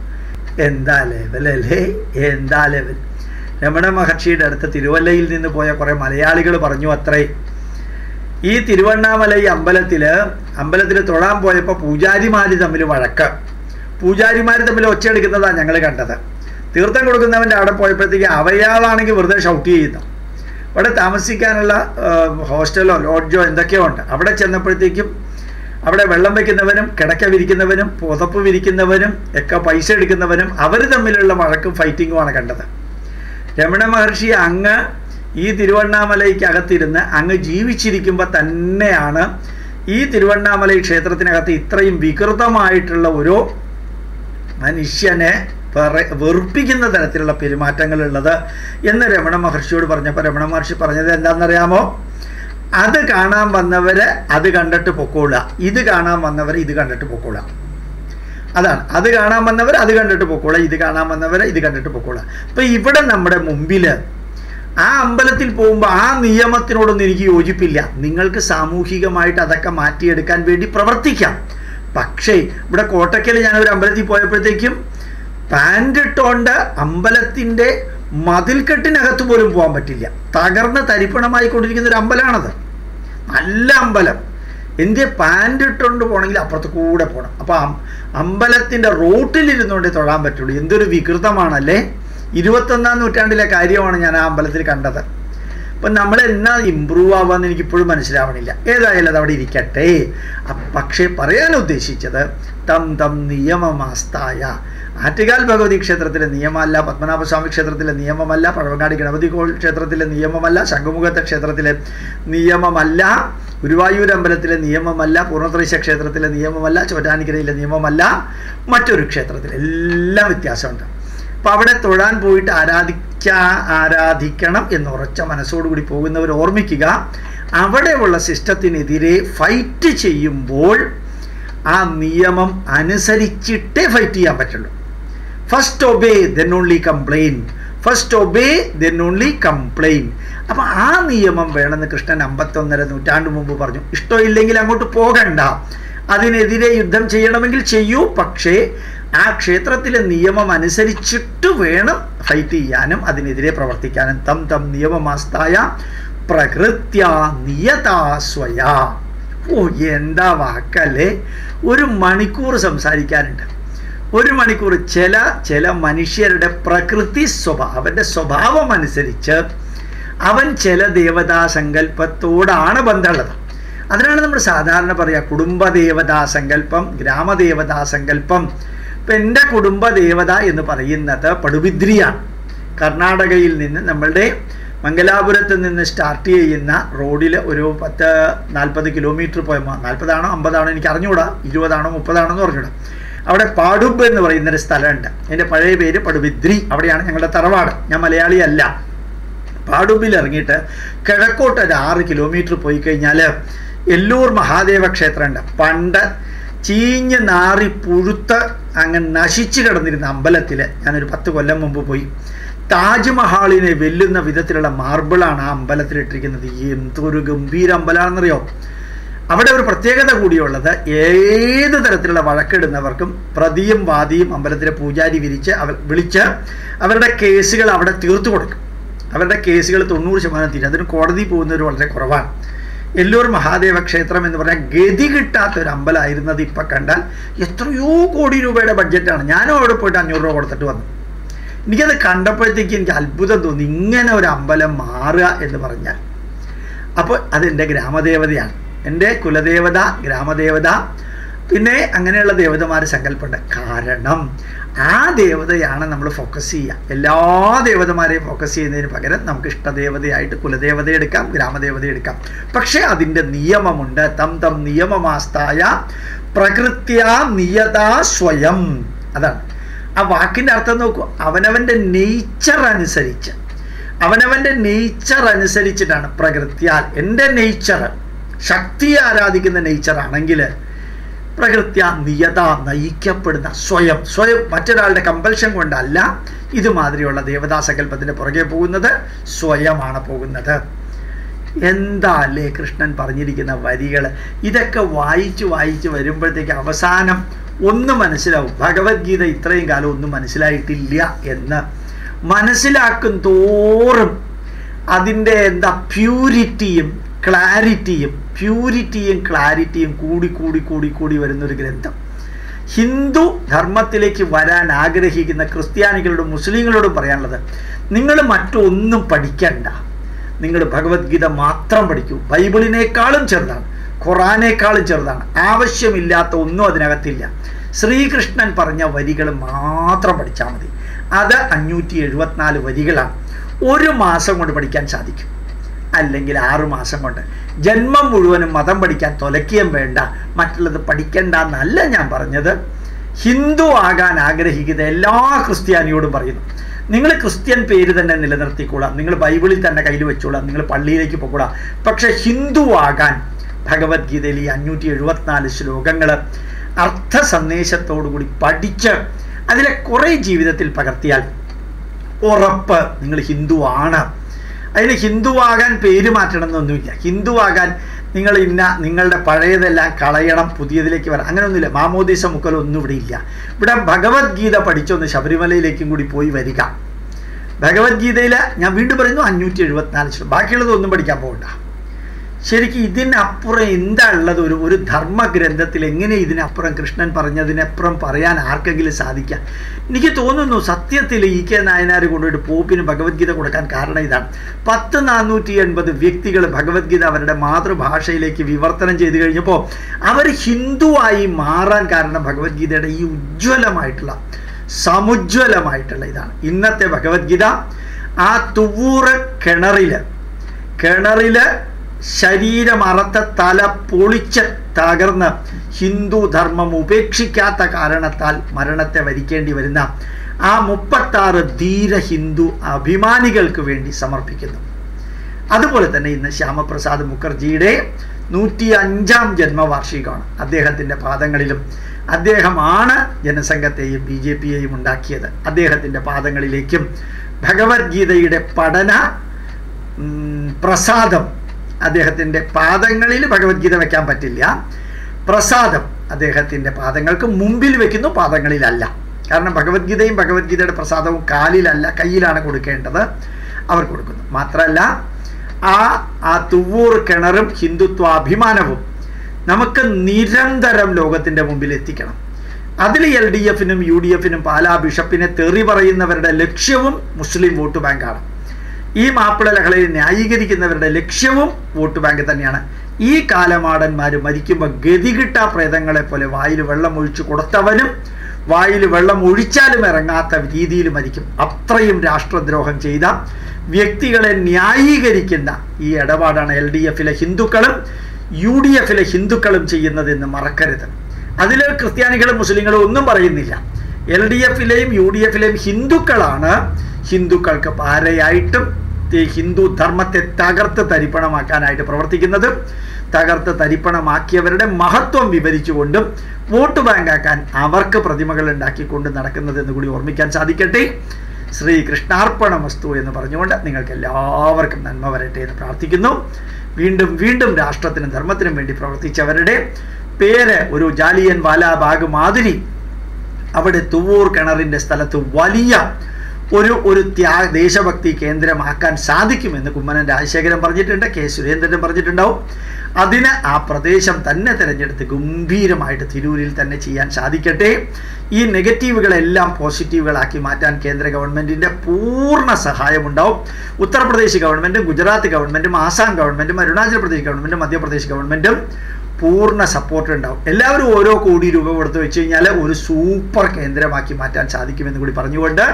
എന്താ ലെവലല്ലേ എന്താ ലെവൽ രമണ മഹർഷിയുടെ അടുത്ത് തിരുവല്ലയിൽ നിന്ന് പോയ കുറേ മലയാളികൾ പറഞ്ഞു അത്രേ ഈ തിരുവണ്ണാമലൈ അമ്പലത്തിൽ അമ്പലത്തിൽ തൊഴാൻ പോയപ്പോൾ പൂജാരിമാർ തമ്മിൽ വഴക്ക് പൂജാരിമാർ തമ്മിൽ ഒച്ചയെടുക്കുന്നതാണ് ഞങ്ങൾ കണ്ടത് തീർത്ഥം കൊടുക്കുന്നവൻ്റെ അവിടെ പോയപ്പോഴത്തേക്ക് അവയാളാണെങ്കിൽ വെറുതെ ഷൗട്ട് ചെയ്യുന്നു അവിടെ താമസിക്കാനുള്ള ആ, ഹോസ്റ്റലോ ലോഡ്ജോ എന്തൊക്കെയോ ഉണ്ട് അവിടെ ചെന്നപ്പോഴത്തേക്കും അവിടെ വെള്ളം വെക്കുന്നവനും കിടക്ക വിരിക്കുന്നവനും പുതപ്പ് വിരിക്കുന്നവനും ഒക്കെ പൈസ എടുക്കുന്നവനും അവർ തമ്മിലുള്ള വഴക്കും ഫൈറ്റിങ്ങുമാണ് കണ്ടത് രമണ മഹർഷി അങ്ങ് ഈ തിരുവണ്ണാമലയ്ക്കകത്തിരുന്ന് അങ്ങ് ജീവിച്ചിരിക്കുമ്പോൾ തന്നെയാണ് ഈ തിരുവണ്ണാമലൈ ക്ഷേത്രത്തിനകത്ത് ഇത്രയും വികൃതമായിട്ടുള്ള ഒരു മനുഷ്യനെ പറ- വെറുപ്പിക്കുന്ന തരത്തിലുള്ള പെരുമാറ്റങ്ങളുള്ളത് എന്ന് രമണ മഹർഷിയോട് പറഞ്ഞപ്പോൾ രമണ മഹർഷി പറഞ്ഞത് എന്താണെന്നറിയാമോ അത് കാണാൻ വന്നവര് അത് കണ്ടിട്ട് പൊക്കോളുക ഇത് കാണാൻ വന്നവർ ഇത് കണ്ടിട്ട് പൊക്കോളുക അതാണ് അത് കാണാൻ വന്നവർ അത് കണ്ടിട്ട് പൊക്കോളുക ഇത് കാണാൻ വന്നവർ ഇത് കണ്ടിട്ട് പൊക്കോളുക അപ്പൊ ഇവിടെ നമ്മുടെ മുമ്പിൽ ആ അമ്പലത്തിൽ പോകുമ്പോൾ ആ നിയമത്തിനോടൊന്നും എനിക്ക് യോജിപ്പില്ല നിങ്ങൾക്ക് സാമൂഹികമായിട്ട് അതൊക്കെ മാറ്റിയെടുക്കാൻ വേണ്ടി പ്രവർത്തിക്കാം പക്ഷേ ഇവിടെ കോട്ടയ്ക്കൽ ഞാൻ ഒരു അമ്പലത്തിൽ പോയപ്പോഴത്തേക്കും പാൻ്റ് ഇട്ടുകൊണ്ട് അമ്പലത്തിൻ്റെ മതിൽക്കെട്ടിനകത്ത് പോലും പോകാൻ പറ്റില്ല തകർന്ന് തരിപ്പണമായി കൊണ്ടിരിക്കുന്ന ഒരു അമ്പലമാണത് നല്ല അമ്പലം എന്തിയെ പാൻ്റ് ഇട്ടുകൊണ്ട് പോകണമെങ്കിൽ അപ്പുറത്ത് കൂടെ പോകണം അപ്പോൾ അമ്പലത്തിൻ്റെ റോട്ടിലിരുന്നുകൊണ്ടേ തൊഴാൻ പറ്റുള്ളൂ എന്തൊരു വികൃതമാണല്ലേ ഇരുപത്തൊന്നാം നൂറ്റാണ്ടിലെ കാര്യമാണ് ഞാൻ ആ അമ്പലത്തിൽ കണ്ടത് അപ്പം നമ്മൾ എന്നാ ഇമ്പ്രൂവ് ആവാന്ന് എനിക്ക് ഇപ്പോഴും മനസ്സിലാവണില്ല ഏതായാലും അത് അവിടെ ഇരിക്കട്ടെ അ- പക്ഷേ പറയാൻ ഉദ്ദേശിച്ചത് തം തം നിയമമാസ്തായ ആറ്റുകാൽ ഭഗവതി ക്ഷേത്രത്തിലെ നിയമമല്ല പത്മനാഭസ്വാമി ക്ഷേത്രത്തിലെ നിയമമല്ല പഴവങ്ങാടി ഗണപതി കോ ക്ഷേത്രത്തിലെ നിയമമല്ല ശംഖുമുഖത്തെ ക്ഷേത്രത്തിലെ നിയമമല്ല ഗുരുവായൂർ അമ്പലത്തിലെ നിയമമല്ല പൂർണ്ണത്രൈശ ക്ഷേത്രത്തിലെ നിയമമല്ല ചോറ്റാനിക്കരയിലെ നിയമമല്ല മറ്റൊരു ക്ഷേത്രത്തിൽ എല്ലാം വ്യത്യാസമുണ്ട് അപ്പം അവിടെ തൊഴാൻ പോയിട്ട് ആരാധിച്ച ആരാധിച്ച ആരാധിക്കണം എന്ന് ഉറച്ച മനസ്സോടുകൂടി പോകുന്നവർ ഓർമ്മിക്കുക അവിടെയുള്ള സിസ്റ്റത്തിനെതിരെ ഫൈറ്റ് ചെയ്യുമ്പോൾ ആ നിയമം അനുസരിച്ചിട്ടേ ഫൈറ്റ് ചെയ്യാൻ പറ്റുള്ളൂ first obey then only complain first obey then only complain അപ്പം ആ നിയമം വേണമെന്ന് കൃഷ്ണൻ അമ്പത്തൊന്നര നൂറ്റാണ്ട് മുമ്പ് പറഞ്ഞു ഇഷ്ടമില്ലെങ്കിൽ അങ്ങോട്ട് പോകണ്ട അതിനെതിരെ യുദ്ധം ചെയ്യണമെങ്കിൽ ചെയ്യൂ പക്ഷേ ആ ക്ഷേത്രത്തിലെ നിയമം അനുസരിച്ചിട്ട് വേണം ഫൈറ്റ് ചെയ്യാനും അതിനെതിരെ പ്രവർത്തിക്കാനും തം തം നിയമമാസ്തായ പ്രകൃത്യ നിയതാസ്വയ ഓ എന്താ വാക്കല്ലേ ഒരു മണിക്കൂർ സംസാരിക്കാനുണ്ട് ഒരു മണിക്കൂർ ചില ചില മനുഷ്യരുടെ പ്രകൃതി സ്വഭാവം അവൻ്റെ സ്വഭാവം അനുസരിച്ച് അവൻ ചില ദേവതാ സങ്കല്പത്തോടാണ് ബന്ധമുള്ളത് അതിനാണ് നമ്മൾ സാധാരണ പറയുക കുടുംബദേവതാ സങ്കല്പം ഗ്രാമദേവതാ സങ്കല്പം ഇപ്പം എൻ്റെ കുടുംബദേവത എന്ന് പറയുന്നത് പടുബിദ്രിയാണ് കർണാടകയിൽ നിന്ന് നമ്മളുടെ മംഗലാപുരത്ത് നിന്ന് സ്റ്റാർട്ട് ചെയ്യുന്ന റോഡിൽ ഒരു പത്ത് നാൽപ്പത് കിലോമീറ്റർ പോയപ്പോൾ നാൽപ്പതാണോ അമ്പതാണോ എനിക്ക് അറിഞ്ഞുകൂടാ ഇരുപതാണോ മുപ്പതാണോ എന്ന് പറഞ്ഞുകൂടാ അവിടെ പാടുബ് എന്ന് പറയുന്നൊരു സ്ഥലമുണ്ട് എൻ്റെ പഴയ പേര് പടുബിദ്രി അവിടെയാണ് ഞങ്ങളുടെ തറവാട് ഞാൻ മലയാളിയല്ല പാടുബിൽ ഇറങ്ങിയിട്ട് കിഴക്കോട്ട് ഒരു ആറ് കിലോമീറ്റർ പോയി കഴിഞ്ഞാൽ എല്ലൂർ മഹാദേവ ക്ഷേത്രമുണ്ട് പണ്ട് ചീഞ്ഞ് നാറി പുഴുത്ത് അങ്ങ് നശിച്ചു കിടന്നിരുന്ന അമ്പലത്തിൽ ഞാനൊരു പത്ത് കൊല്ലം മുമ്പ് പോയി താജ്മഹാളിനെ വെല്ലുന്ന വിധത്തിലുള്ള മാർബിളാണ് ആ അമ്പലത്തിലിട്ടിരിക്കുന്നത് എന്തൊരു ഗംഭീര അമ്പലമാണെന്നറിയോ അവിടെ ഒരു പ്രത്യേകത കൂടിയുള്ളത് ഏത് തരത്തിലുള്ള വഴക്കിടുന്നവർക്കും പ്രതിയും വാദിയും അമ്പലത്തിലെ പൂജാരി വിരിച്ച് അവർ വിളിച്ച് അവരുടെ കേസുകൾ അവിടെ തീർത്തു കൊടുക്കും അവരുടെ കേസുകൾ തൊണ്ണൂറ് ശതമാനം തീരും അതിന് കോടതി പോകുന്നവർ വളരെ കുറവാണ് എല്ലൂർ മഹാദേവ ക്ഷേത്രം എന്ന് പറഞ്ഞാൽ ഗതി കിട്ടാത്ത ഒരു അമ്പലമായിരുന്നത് ഇപ്പം കണ്ടാൽ എത്രയോ കോടി രൂപയുടെ ബഡ്ജറ്റാണ് ഞാനും അവിടെ പോയിട്ട് അഞ്ഞൂറ് രൂപ കൊടുത്തിട്ട് വന്നു എനിക്കത് കണ്ടപ്പോഴത്തേക്ക് എനിക്ക് അത്ഭുതം തോന്നി ഇങ്ങനെ ഒരു അമ്പലം മാറുക എന്ന് പറഞ്ഞാൽ അപ്പോൾ അതെൻ്റെ ഗ്രാമദേവതയാണ് എൻ്റെ കുലദേവത ഗ്രാമദേവത പിന്നെ അങ്ങനെയുള്ള ദേവതമാർ സങ്കല്പമുണ്ട് കാരണം ആ ദേവതയാണ് നമ്മൾ ഫോക്കസ് ചെയ്യുക എല്ലാ ദേവതമാരെയും ഫോക്കസ് ചെയ്യുന്നതിന് പകരം നമുക്ക് ഇഷ്ടദേവതയായിട്ട് കുലദേവത എടുക്കാം ഗ്രാമദേവത എടുക്കാം പക്ഷേ അതിൻ്റെ നിയമമുണ്ട് തം തം നിയമമാസ്തായ പ്രകൃത്യ നിയതാ സ്വയം അതാണ് ആ വാക്കിൻ്റെ അർത്ഥം നോക്കൂ അവനവൻ്റെ നേച്ചർ അനുസരിച്ച് അവനവൻ്റെ നേച്ചർ അനുസരിച്ചിട്ടാണ് പ്രകൃത്യാൽ എൻ്റെ നേച്ചർ ശക്തിയെ ആരാധിക്കുന്ന നേച്ചർ ആണെങ്കിൽ പ്രകൃത്യ നിയത നയിക്കപ്പെടുന്ന സ്വയം സ്വയം മറ്റൊരാളുടെ കമ്പൽഷൻ കൊണ്ടല്ല ഇതുമാതിരിയുള്ള ദേവതാ സങ്കല്പത്തിൻ്റെ പുറകെ പോകുന്നത് സ്വയമാണ് പോകുന്നത് എന്താ അല്ലേ കൃഷ്ണൻ പറഞ്ഞിരിക്കുന്ന വരികൾ ഇതൊക്കെ വായിച്ച് വായിച്ച് വരുമ്പോഴത്തേക്ക് അവസാനം ഒന്ന് മനസ്സിലാവും ഭഗവത്ഗീത ഇത്രയും കാലം ഒന്നും മനസ്സിലായിട്ടില്ല എന്ന് മനസ്സിലാക്കും തോറും അതിൻ്റെ എന്താ പ്യൂരിറ്റിയും ക്ലാരിറ്റിയും പ്യൂരിറ്റിയും ക്ലാരിറ്റിയും കൂടി കൂടി കൂടി കൂടി വരുന്നൊരു ഗ്രന്ഥം ഹിന്ദു ധർമ്മത്തിലേക്ക് വരാൻ ആഗ്രഹിക്കുന്ന ക്രിസ്ത്യാനികളോടും മുസ്ലിങ്ങളോടും പറയാനുള്ളത് നിങ്ങൾ മറ്റൊന്നും പഠിക്കണ്ട നിങ്ങൾ ഭഗവത്ഗീത മാത്രം പഠിക്കൂ ബൈബിളിനേക്കാളും ചെറുതാണ് ഖുറാനേക്കാളും ചെറുതാണ് ആവശ്യമില്ലാത്ത ഒന്നും അതിനകത്തില്ല ശ്രീകൃഷ്ണൻ പറഞ്ഞ വരികൾ മാത്രം പഠിച്ചാൽ മതി അത് അഞ്ഞൂറ്റി എഴുപത്തിനാല് വരികളാണ് ഒരു മാസം കൊണ്ട് പഠിക്കാൻ സാധിക്കും അല്ലെങ്കിൽ ആറു മാസം കൊണ്ട് ജന്മം മുഴുവനും മതം പഠിക്കാൻ തൊലക്കിയം വേണ്ട മറ്റുള്ളത് പഠിക്കണ്ട എന്നല്ല ഞാൻ പറഞ്ഞത് ഹിന്ദു ആകാൻ ആഗ്രഹിക്കുന്ന എല്ലാ ക്രിസ്ത്യാനിയോടും പറയുന്നു നിങ്ങൾ ക്രിസ്ത്യൻ പേര് തന്നെ നിലനിർത്തിക്കൂടാം നിങ്ങൾ ബൈബിളിൽ തന്നെ കയ്യിൽ വെച്ചോളാം നിങ്ങൾ പള്ളിയിലേക്ക് പോകൂടാം പക്ഷെ ഹിന്ദു ആകാൻ ഭഗവത്ഗീതയിൽ ഈ അഞ്ഞൂറ്റി എഴുപത്തിനാല് ശ്ലോകങ്ങൾ അർത്ഥ സന്ദേശത്തോടുകൂടി പഠിച്ച് അതിലെ കുറേ ജീവിതത്തിൽ പകർത്തിയാൽ ഉറപ്പ് നിങ്ങൾ ഹിന്ദു ആണ് അതിന് ഹിന്ദുവാകാൻ പേര് മാറ്റണമെന്നൊന്നുമില്ല ഹിന്ദുവാകാൻ നിങ്ങൾ ഇന്ന നിങ്ങളുടെ പഴയതെല്ലാം കളയണം പുതിയതിലേക്ക് വരാം അങ്ങനെയൊന്നുമില്ല മാമോദീസ മുക്കലൊന്നും ഇവിടെ ഇല്ല ഇവിടെ ഭഗവത്ഗീത പഠിച്ചൊന്ന് ശബരിമലയിലേക്കും കൂടി പോയി വരിക ഭഗവത്ഗീതയിൽ ഞാൻ വീണ്ടും പറയുന്നു അഞ്ഞൂറ്റി എഴുപത്തിനാല് ശ്ലോകം ബാക്കിയുള്ളതൊന്നും പഠിക്കാൻ പോകണ്ട ശരിക്കും ഇതിനപ്പുറം എന്താ ഉള്ളത് ഒരു ഒരു ധർമ്മഗ്രന്ഥത്തിൽ എങ്ങനെ ഇതിനപ്പുറം കൃഷ്ണൻ പറഞ്ഞതിനപ്പുറം പറയാൻ ആർക്കെങ്കിലും സാധിക്കാം എനിക്ക് തോന്നുന്നു സത്യത്തിൽ ഇ കെ നായനാർ കൊണ്ടുപോയിട്ട് പോപ്പിന് ഭഗവത്ഗീത കൊടുക്കാൻ കാരണം ഇതാണ് പത്ത് നാനൂറ്റി എൺപത് വ്യക്തികൾ ഭഗവത്ഗീത അവരുടെ മാതൃഭാഷയിലേക്ക് വിവർത്തനം ചെയ്തു കഴിഞ്ഞപ്പോൾ അവർ ഹിന്ദുവായി മാറാൻ കാരണം ഭഗവത്ഗീതയുടെ ഈ ഉജ്ജ്വലമായിട്ടുള്ള സമുജ്വലമായിട്ടുള്ള ഇതാണ് ഇന്നത്തെ ഭഗവത്ഗീത ആ തുവൂറ് കിണറില് കിണറില് ശരീരം അറത്ത തല പൊളിച്ച് തകർന്ന് ഹിന്ദു ധർമ്മം ഉപേക്ഷിക്കാത്ത കാരണത്താൽ മരണത്തെ വരിക്കേണ്ടി വരുന്ന ആ മുപ്പത്താറ് ധീര ഹിന്ദു അഭിമാനികൾക്ക് വേണ്ടി സമർപ്പിക്കുന്നു അതുപോലെ തന്നെ ഇന്ന് ശ്യാമപ്രസാദ് മുഖർജിയുടെ നൂറ്റി അഞ്ചാം ജന്മവാർഷികമാണ് അദ്ദേഹത്തിൻ്റെ പാദങ്ങളിലും അദ്ദേഹമാണ് ജനസംഘത്തെയും ബി ജെ പിയെയും ഉണ്ടാക്കിയത് അദ്ദേഹത്തിൻ്റെ പാദങ്ങളിലേക്കും ഭഗവത്ഗീതയുടെ പഠന ഉം, പ്രസാദം അദ്ദേഹത്തിൻ്റെ പാദങ്ങളിൽ ഭഗവത്ഗീത വെക്കാൻ പറ്റില്ല പ്രസാദം അദ്ദേഹത്തിൻ്റെ പാദങ്ങൾക്ക് മുമ്പിൽ വെക്കുന്നു പാദങ്ങളിലല്ല കാരണം ഭഗവത്ഗീതയും ഭഗവത്ഗീതയുടെ പ്രസാദവും കാലിലല്ല കയ്യിലാണ് കൊടുക്കേണ്ടത് അവർ കൊടുക്കുന്നു മാത്രമല്ല ആ ആ തുവൂർ കിണറും ഹിന്ദുത്വാഭിമാനവും നമുക്ക് നിരന്തരം ലോകത്തിൻ്റെ മുമ്പിൽ എത്തിക്കണം അതിൽ എൽ ഡി എഫിനും യു ഡി എഫിനും പാലാ ബിഷപ്പിനെ തെറി പറയുന്നവരുടെ ലക്ഷ്യവും മുസ്ലിം വോട്ട് ബാങ്കാണ് ഈ മാപ്പിള ലഹളയെ ന്യായീകരിക്കുന്നവരുടെ ലക്ഷ്യവും വോട്ട് ബാങ്ക് തന്നെയാണ് ഈ കാലമാടന്മാർ മരിക്കുമ്പോൾ ഗതികിട്ട പ്രേതങ്ങളെ പോലെ വായിൽ വെള്ളം ഒഴിച്ചു കൊടുത്തവനും വായിൽ വെള്ളം ഒഴിച്ചാലും ഇറങ്ങാത്ത രീതിയിൽ മരിക്കും അത്രയും രാഷ്ട്രദ്രോഹം ചെയ്ത വ്യക്തികളെ ന്യായീകരിക്കുന്ന ഈ ഇടപാടാണ് എൽ ഡി എഫിലെ ഹിന്ദുക്കളും യു ഡി എഫിലെ ഹിന്ദുക്കളും ചെയ്യുന്നതെന്ന് മറക്കരുത് അതിൽ ക്രിസ്ത്യാനികളും മുസ്ലിങ്ങളും ഒന്നും പറയുന്നില്ല എൽ ഡി എഫിലെയും യു ഡി എഫിലെയും ഹിന്ദുക്കളാണ് ഹിന്ദുക്കൾക്ക് പാരയായിട്ടും ഈ ഹിന്ദു ധർമ്മത്തെ തകർത്ത് തരിപ്പണമാക്കാനായിട്ട് പ്രവർത്തിക്കുന്നത് തകർത്ത് തരിപ്പണമാക്കിയവരുടെ മഹത്വം വിവരിച്ചുകൊണ്ടും വോട്ട് ബാങ്കാക്കാൻ അവർക്ക് പ്രതിമകൾ ഉണ്ടാക്കിക്കൊണ്ട് നടക്കുന്നതെന്ന് കൂടി ഓർമ്മിക്കാൻ സാധിക്കട്ടെ ശ്രീ കൃഷ്ണാർപ്പണമസ്തു എന്ന് പറഞ്ഞുകൊണ്ട് നിങ്ങൾക്ക് എല്ലാവർക്കും നന്മ വരട്ടെ എന്ന് പ്രാർത്ഥിക്കുന്നു വീണ്ടും വീണ്ടും രാഷ്ട്രത്തിനും ധർമ്മത്തിനും വേണ്ടി പ്രവർത്തിച്ചവരുടെ പേര് ഒരു ജാലിയൻ വാലാബാഗ് മാതിരി അവിടെ തുവൂർ കിണറിൻ്റെ സ്ഥലത്ത് വലിയ ഒരു ഒരു ത്യാ ദേശഭക്തി കേന്ദ്രമാക്കാൻ സാധിക്കുമെന്ന് കുമ്മനം രാജശേഖരൻ പറഞ്ഞിട്ടുണ്ട് കെ സുരേന്ദ്രൻ പറഞ്ഞിട്ടുണ്ടാവും അതിന് ആ പ്രദേശം തന്നെ തിരഞ്ഞെടുത്ത് ഗംഭീരമായിട്ട് തിരൂരിൽ തന്നെ ചെയ്യാൻ സാധിക്കട്ടെ ഈ നെഗറ്റീവുകളെല്ലാം പോസിറ്റീവുകളാക്കി മാറ്റാൻ കേന്ദ്ര ഗവൺമെൻറ്റിൻ്റെ പൂർണ്ണ സഹായമുണ്ടാവും ഉത്തർപ്രദേശ് ഗവൺമെൻറ്റും ഗുജറാത്ത് ഗവൺമെൻറ്റും ആസാം ഗവൺമെൻറ്റും അരുണാചൽ പ്രദേശ് ഗവൺമെൻറ്റും മധ്യപ്രദേശ് ഗവൺമെൻറ്റും പൂർണ്ണ സപ്പോർട്ട് ഉണ്ടാവും എല്ലാവരും ഓരോ കോടി രൂപ കൊടുത്തു വെച്ച് കഴിഞ്ഞാൽ ഒരു സൂപ്പർ കേന്ദ്രമാക്കി മാറ്റാൻ സാധിക്കുമെന്ന് കൂടി പറഞ്ഞുകൊണ്ട്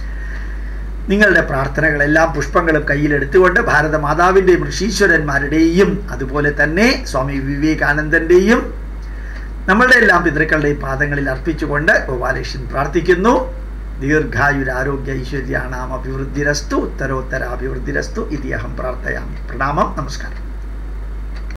നിങ്ങളുടെ പ്രാർത്ഥനകളെല്ലാം പുഷ്പങ്ങളും കയ്യിലെടുത്തുകൊണ്ട് ഭാരത മാതാവിൻ്റെയും ഋഷീശ്വരന്മാരുടെയും അതുപോലെ തന്നെ സ്വാമി വിവേകാനന്ദൻ്റെയും നമ്മളുടെ എല്ലാം പിതൃക്കളുടെയും പാദങ്ങളിൽ അർപ്പിച്ചുകൊണ്ട് ഗോപാലകൃഷ്ണൻ പ്രാർത്ഥിക്കുന്നു ദീർഘായുരാരോഗ്യ ഐശ്വര്യാണാം അഭിവൃദ്ധിരസ്തു ഉത്തരോത്തര അഭിവൃദ്ധിരസ്തു ഇതി അഹം പ്രാർത്ഥയാമി പ്രണാമം നമസ്കാരം